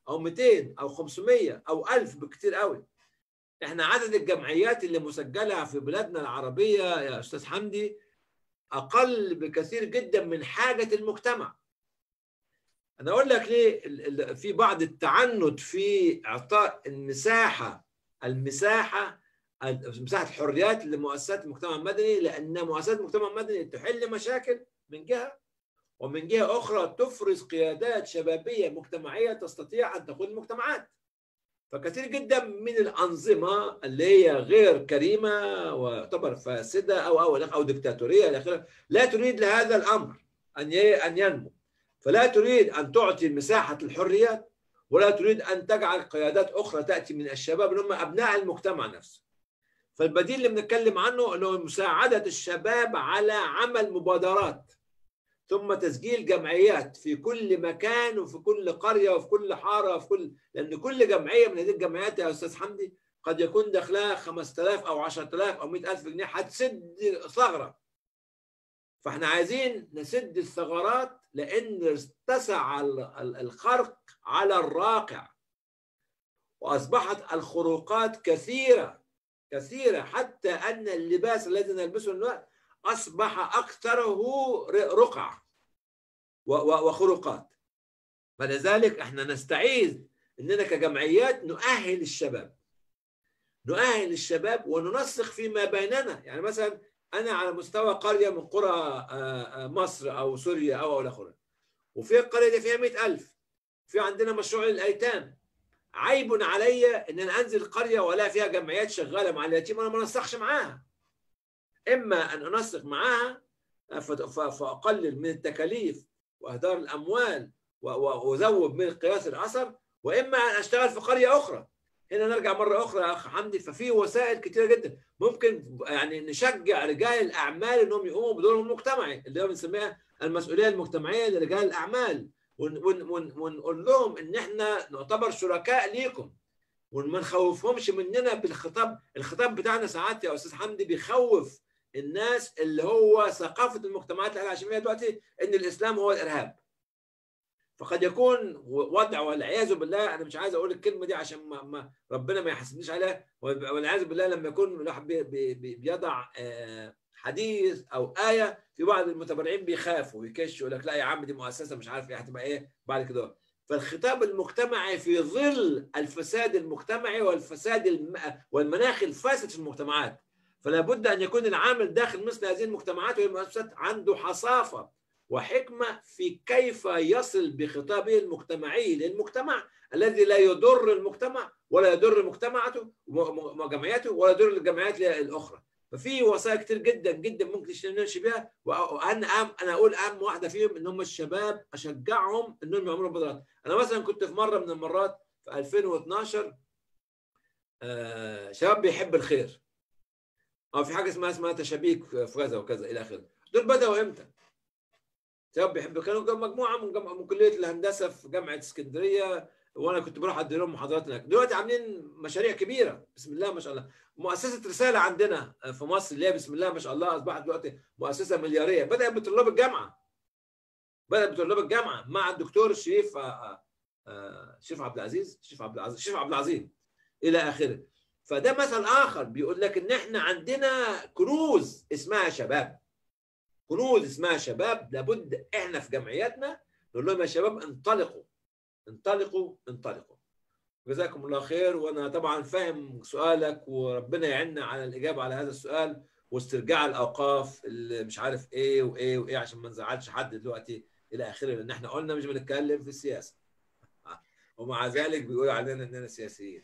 او 200 او 500 او 1000 بكتير قوي احنا عدد الجمعيات اللي مسجله في بلادنا العربيه يا استاذ حمدي اقل بكثير جدا من حاجه المجتمع انا اقول لك ليه في بعض التعنت في اعطاء المساحه المساحه مساحه الحريات لمؤسسات المجتمع المدني لان مؤسسات المجتمع المدني تحل مشاكل من جهه ومن جهه اخرى تفرز قيادات شبابيه مجتمعيه تستطيع ان تقود المجتمعات فكثير جدا من الانظمه اللي هي غير كريمه وتعتبر فاسده او او او دكتاتوريه الى اخره لا تريد لهذا الامر ان ان ينمو فلا تريد ان تعطي مساحه الحريات ولا تريد ان تجعل قيادات اخرى تاتي من الشباب اللي هم ابناء المجتمع نفسه فالبديل اللي بنتكلم عنه انه مساعده الشباب على عمل مبادرات ثم تسجيل جمعيات في كل مكان وفي كل قريه وفي كل حاره وفي كل لان كل جمعيه من هذه الجمعيات يا استاذ حمدي قد يكون دخلها 5000 او 10000 او 100000 جنيه هتسد ثغره فاحنا عايزين نسد الثغرات لان اتسع الخرق على الراقع واصبحت الخروقات كثيره كثيره حتى ان اللباس الذي نلبسه الوقت اصبح اكثره رقع وخروقات فلذلك احنا نستعيذ اننا كجمعيات نؤهل الشباب نؤهل الشباب وننسق فيما بيننا يعني مثلا انا على مستوى قريه من قرى مصر او سوريا او الى اخره وفي القريه دي فيها 100000 في عندنا مشروع للايتام عيب علي ان انا انزل قريه ولا فيها جمعيات شغاله مع اليتيم وانا ما انسقش معاها اما ان انسق معاها فاقلل من التكاليف واهدار الاموال وازود من قياس الاثر واما ان اشتغل في قريه اخرى هنا نرجع مره اخرى يا اخ حمدي ففي وسائل كثيره جدا ممكن يعني نشجع رجال الاعمال انهم يقوموا بدورهم المجتمعي اللي هو بنسميها المسؤوليه المجتمعيه لرجال الاعمال ونقول لهم ان احنا نعتبر شركاء ليكم وما نخوفهمش مننا بالخطاب الخطاب بتاعنا ساعات يا استاذ حمدي بيخوف الناس اللي هو ثقافه المجتمعات اللي احنا عايشين فيها دلوقتي ان الاسلام هو الارهاب فقد يكون وضع والعياذ بالله انا مش عايز اقول الكلمه دي عشان ما, ما ربنا ما يحاسبنيش عليها والعياذ بالله لما يكون الواحد بي بي بيضع حديث او ايه في بعض المتبرعين بيخافوا ويكشوا يقول لك لا يا عم دي مؤسسه مش عارف ايه هتبقى ايه بعد كده فالخطاب المجتمعي في ظل الفساد المجتمعي والفساد الم... والمناخ الفاسد في المجتمعات فلا بد ان يكون العامل داخل مثل هذه المجتمعات والمؤسسات عنده حصافه وحكمه في كيف يصل بخطابه المجتمعي للمجتمع الذي لا يضر المجتمع ولا يضر مجتمعته وجمعياته ولا يضر الجمعيات الاخرى ففي وسائل كتير جدا جدا ممكن نمشي بيها وانا أهم انا اقول اهم واحده فيهم ان هم الشباب اشجعهم انهم يعملوا مبادرات انا مثلا كنت في مره من المرات في 2012 آه شباب بيحب الخير او في حاجه اسمها اسمها تشابيك في كذا وكذا الى اخره دول بداوا امتى؟ شباب بيحبوا كانوا مجموعه من, جم... من كليه الهندسه في جامعه اسكندريه وانا كنت بروح ادي لهم محاضرات هناك دلوقتي عاملين مشاريع كبيره بسم الله ما شاء الله مؤسسه رساله عندنا في مصر اللي هي بسم الله ما شاء الله اصبحت دلوقتي مؤسسه ملياريه بدات بطلاب الجامعه بدات بطلاب الجامعه مع الدكتور شريف شريف عبد العزيز شريف عبد العزيز شريف عبد العظيم الى اخره فده مثل اخر بيقول لك ان احنا عندنا كنوز اسمها شباب كنوز اسمها شباب لابد احنا في جمعياتنا نقول لهم يا شباب انطلقوا انطلقوا انطلقوا جزاكم الله خير وانا طبعا فاهم سؤالك وربنا يعيننا على الاجابه على هذا السؤال واسترجاع الاوقاف اللي مش عارف ايه وايه وايه عشان ما نزعلش حد دلوقتي الى اخره لان احنا قلنا مش بنتكلم في السياسه ومع ذلك بيقولوا علينا اننا سياسيين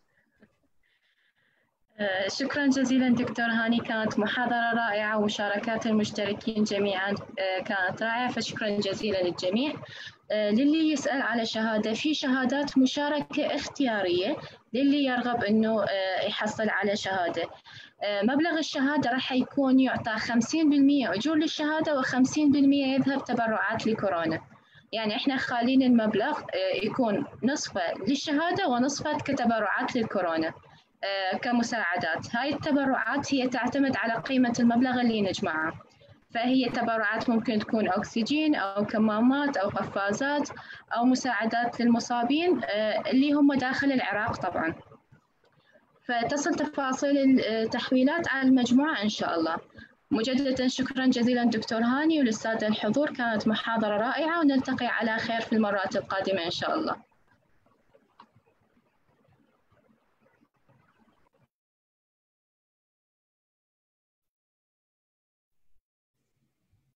شكرا جزيلا دكتور هاني كانت محاضرة رائعة ومشاركات المشتركين جميعا كانت رائعة فشكرا جزيلا للجميع للي يسأل على شهادة في شهادات مشاركة اختيارية للي يرغب أنه يحصل على شهادة مبلغ الشهادة راح يكون يعطى 50% أجور للشهادة و50% يذهب تبرعات لكورونا يعني احنا خالين المبلغ يكون نصفه للشهادة ونصفه كتبرعات للكورونا كمساعدات هاي التبرعات هي تعتمد على قيمة المبلغ اللي نجمعه فهي تبرعات ممكن تكون أكسجين أو كمامات أو قفازات أو مساعدات للمصابين اللي هم داخل العراق طبعا فتصل تفاصيل التحويلات على المجموعة إن شاء الله مجددا شكرا جزيلا دكتور هاني وللسادة الحضور كانت محاضرة رائعة ونلتقي على خير في المرات القادمة إن شاء الله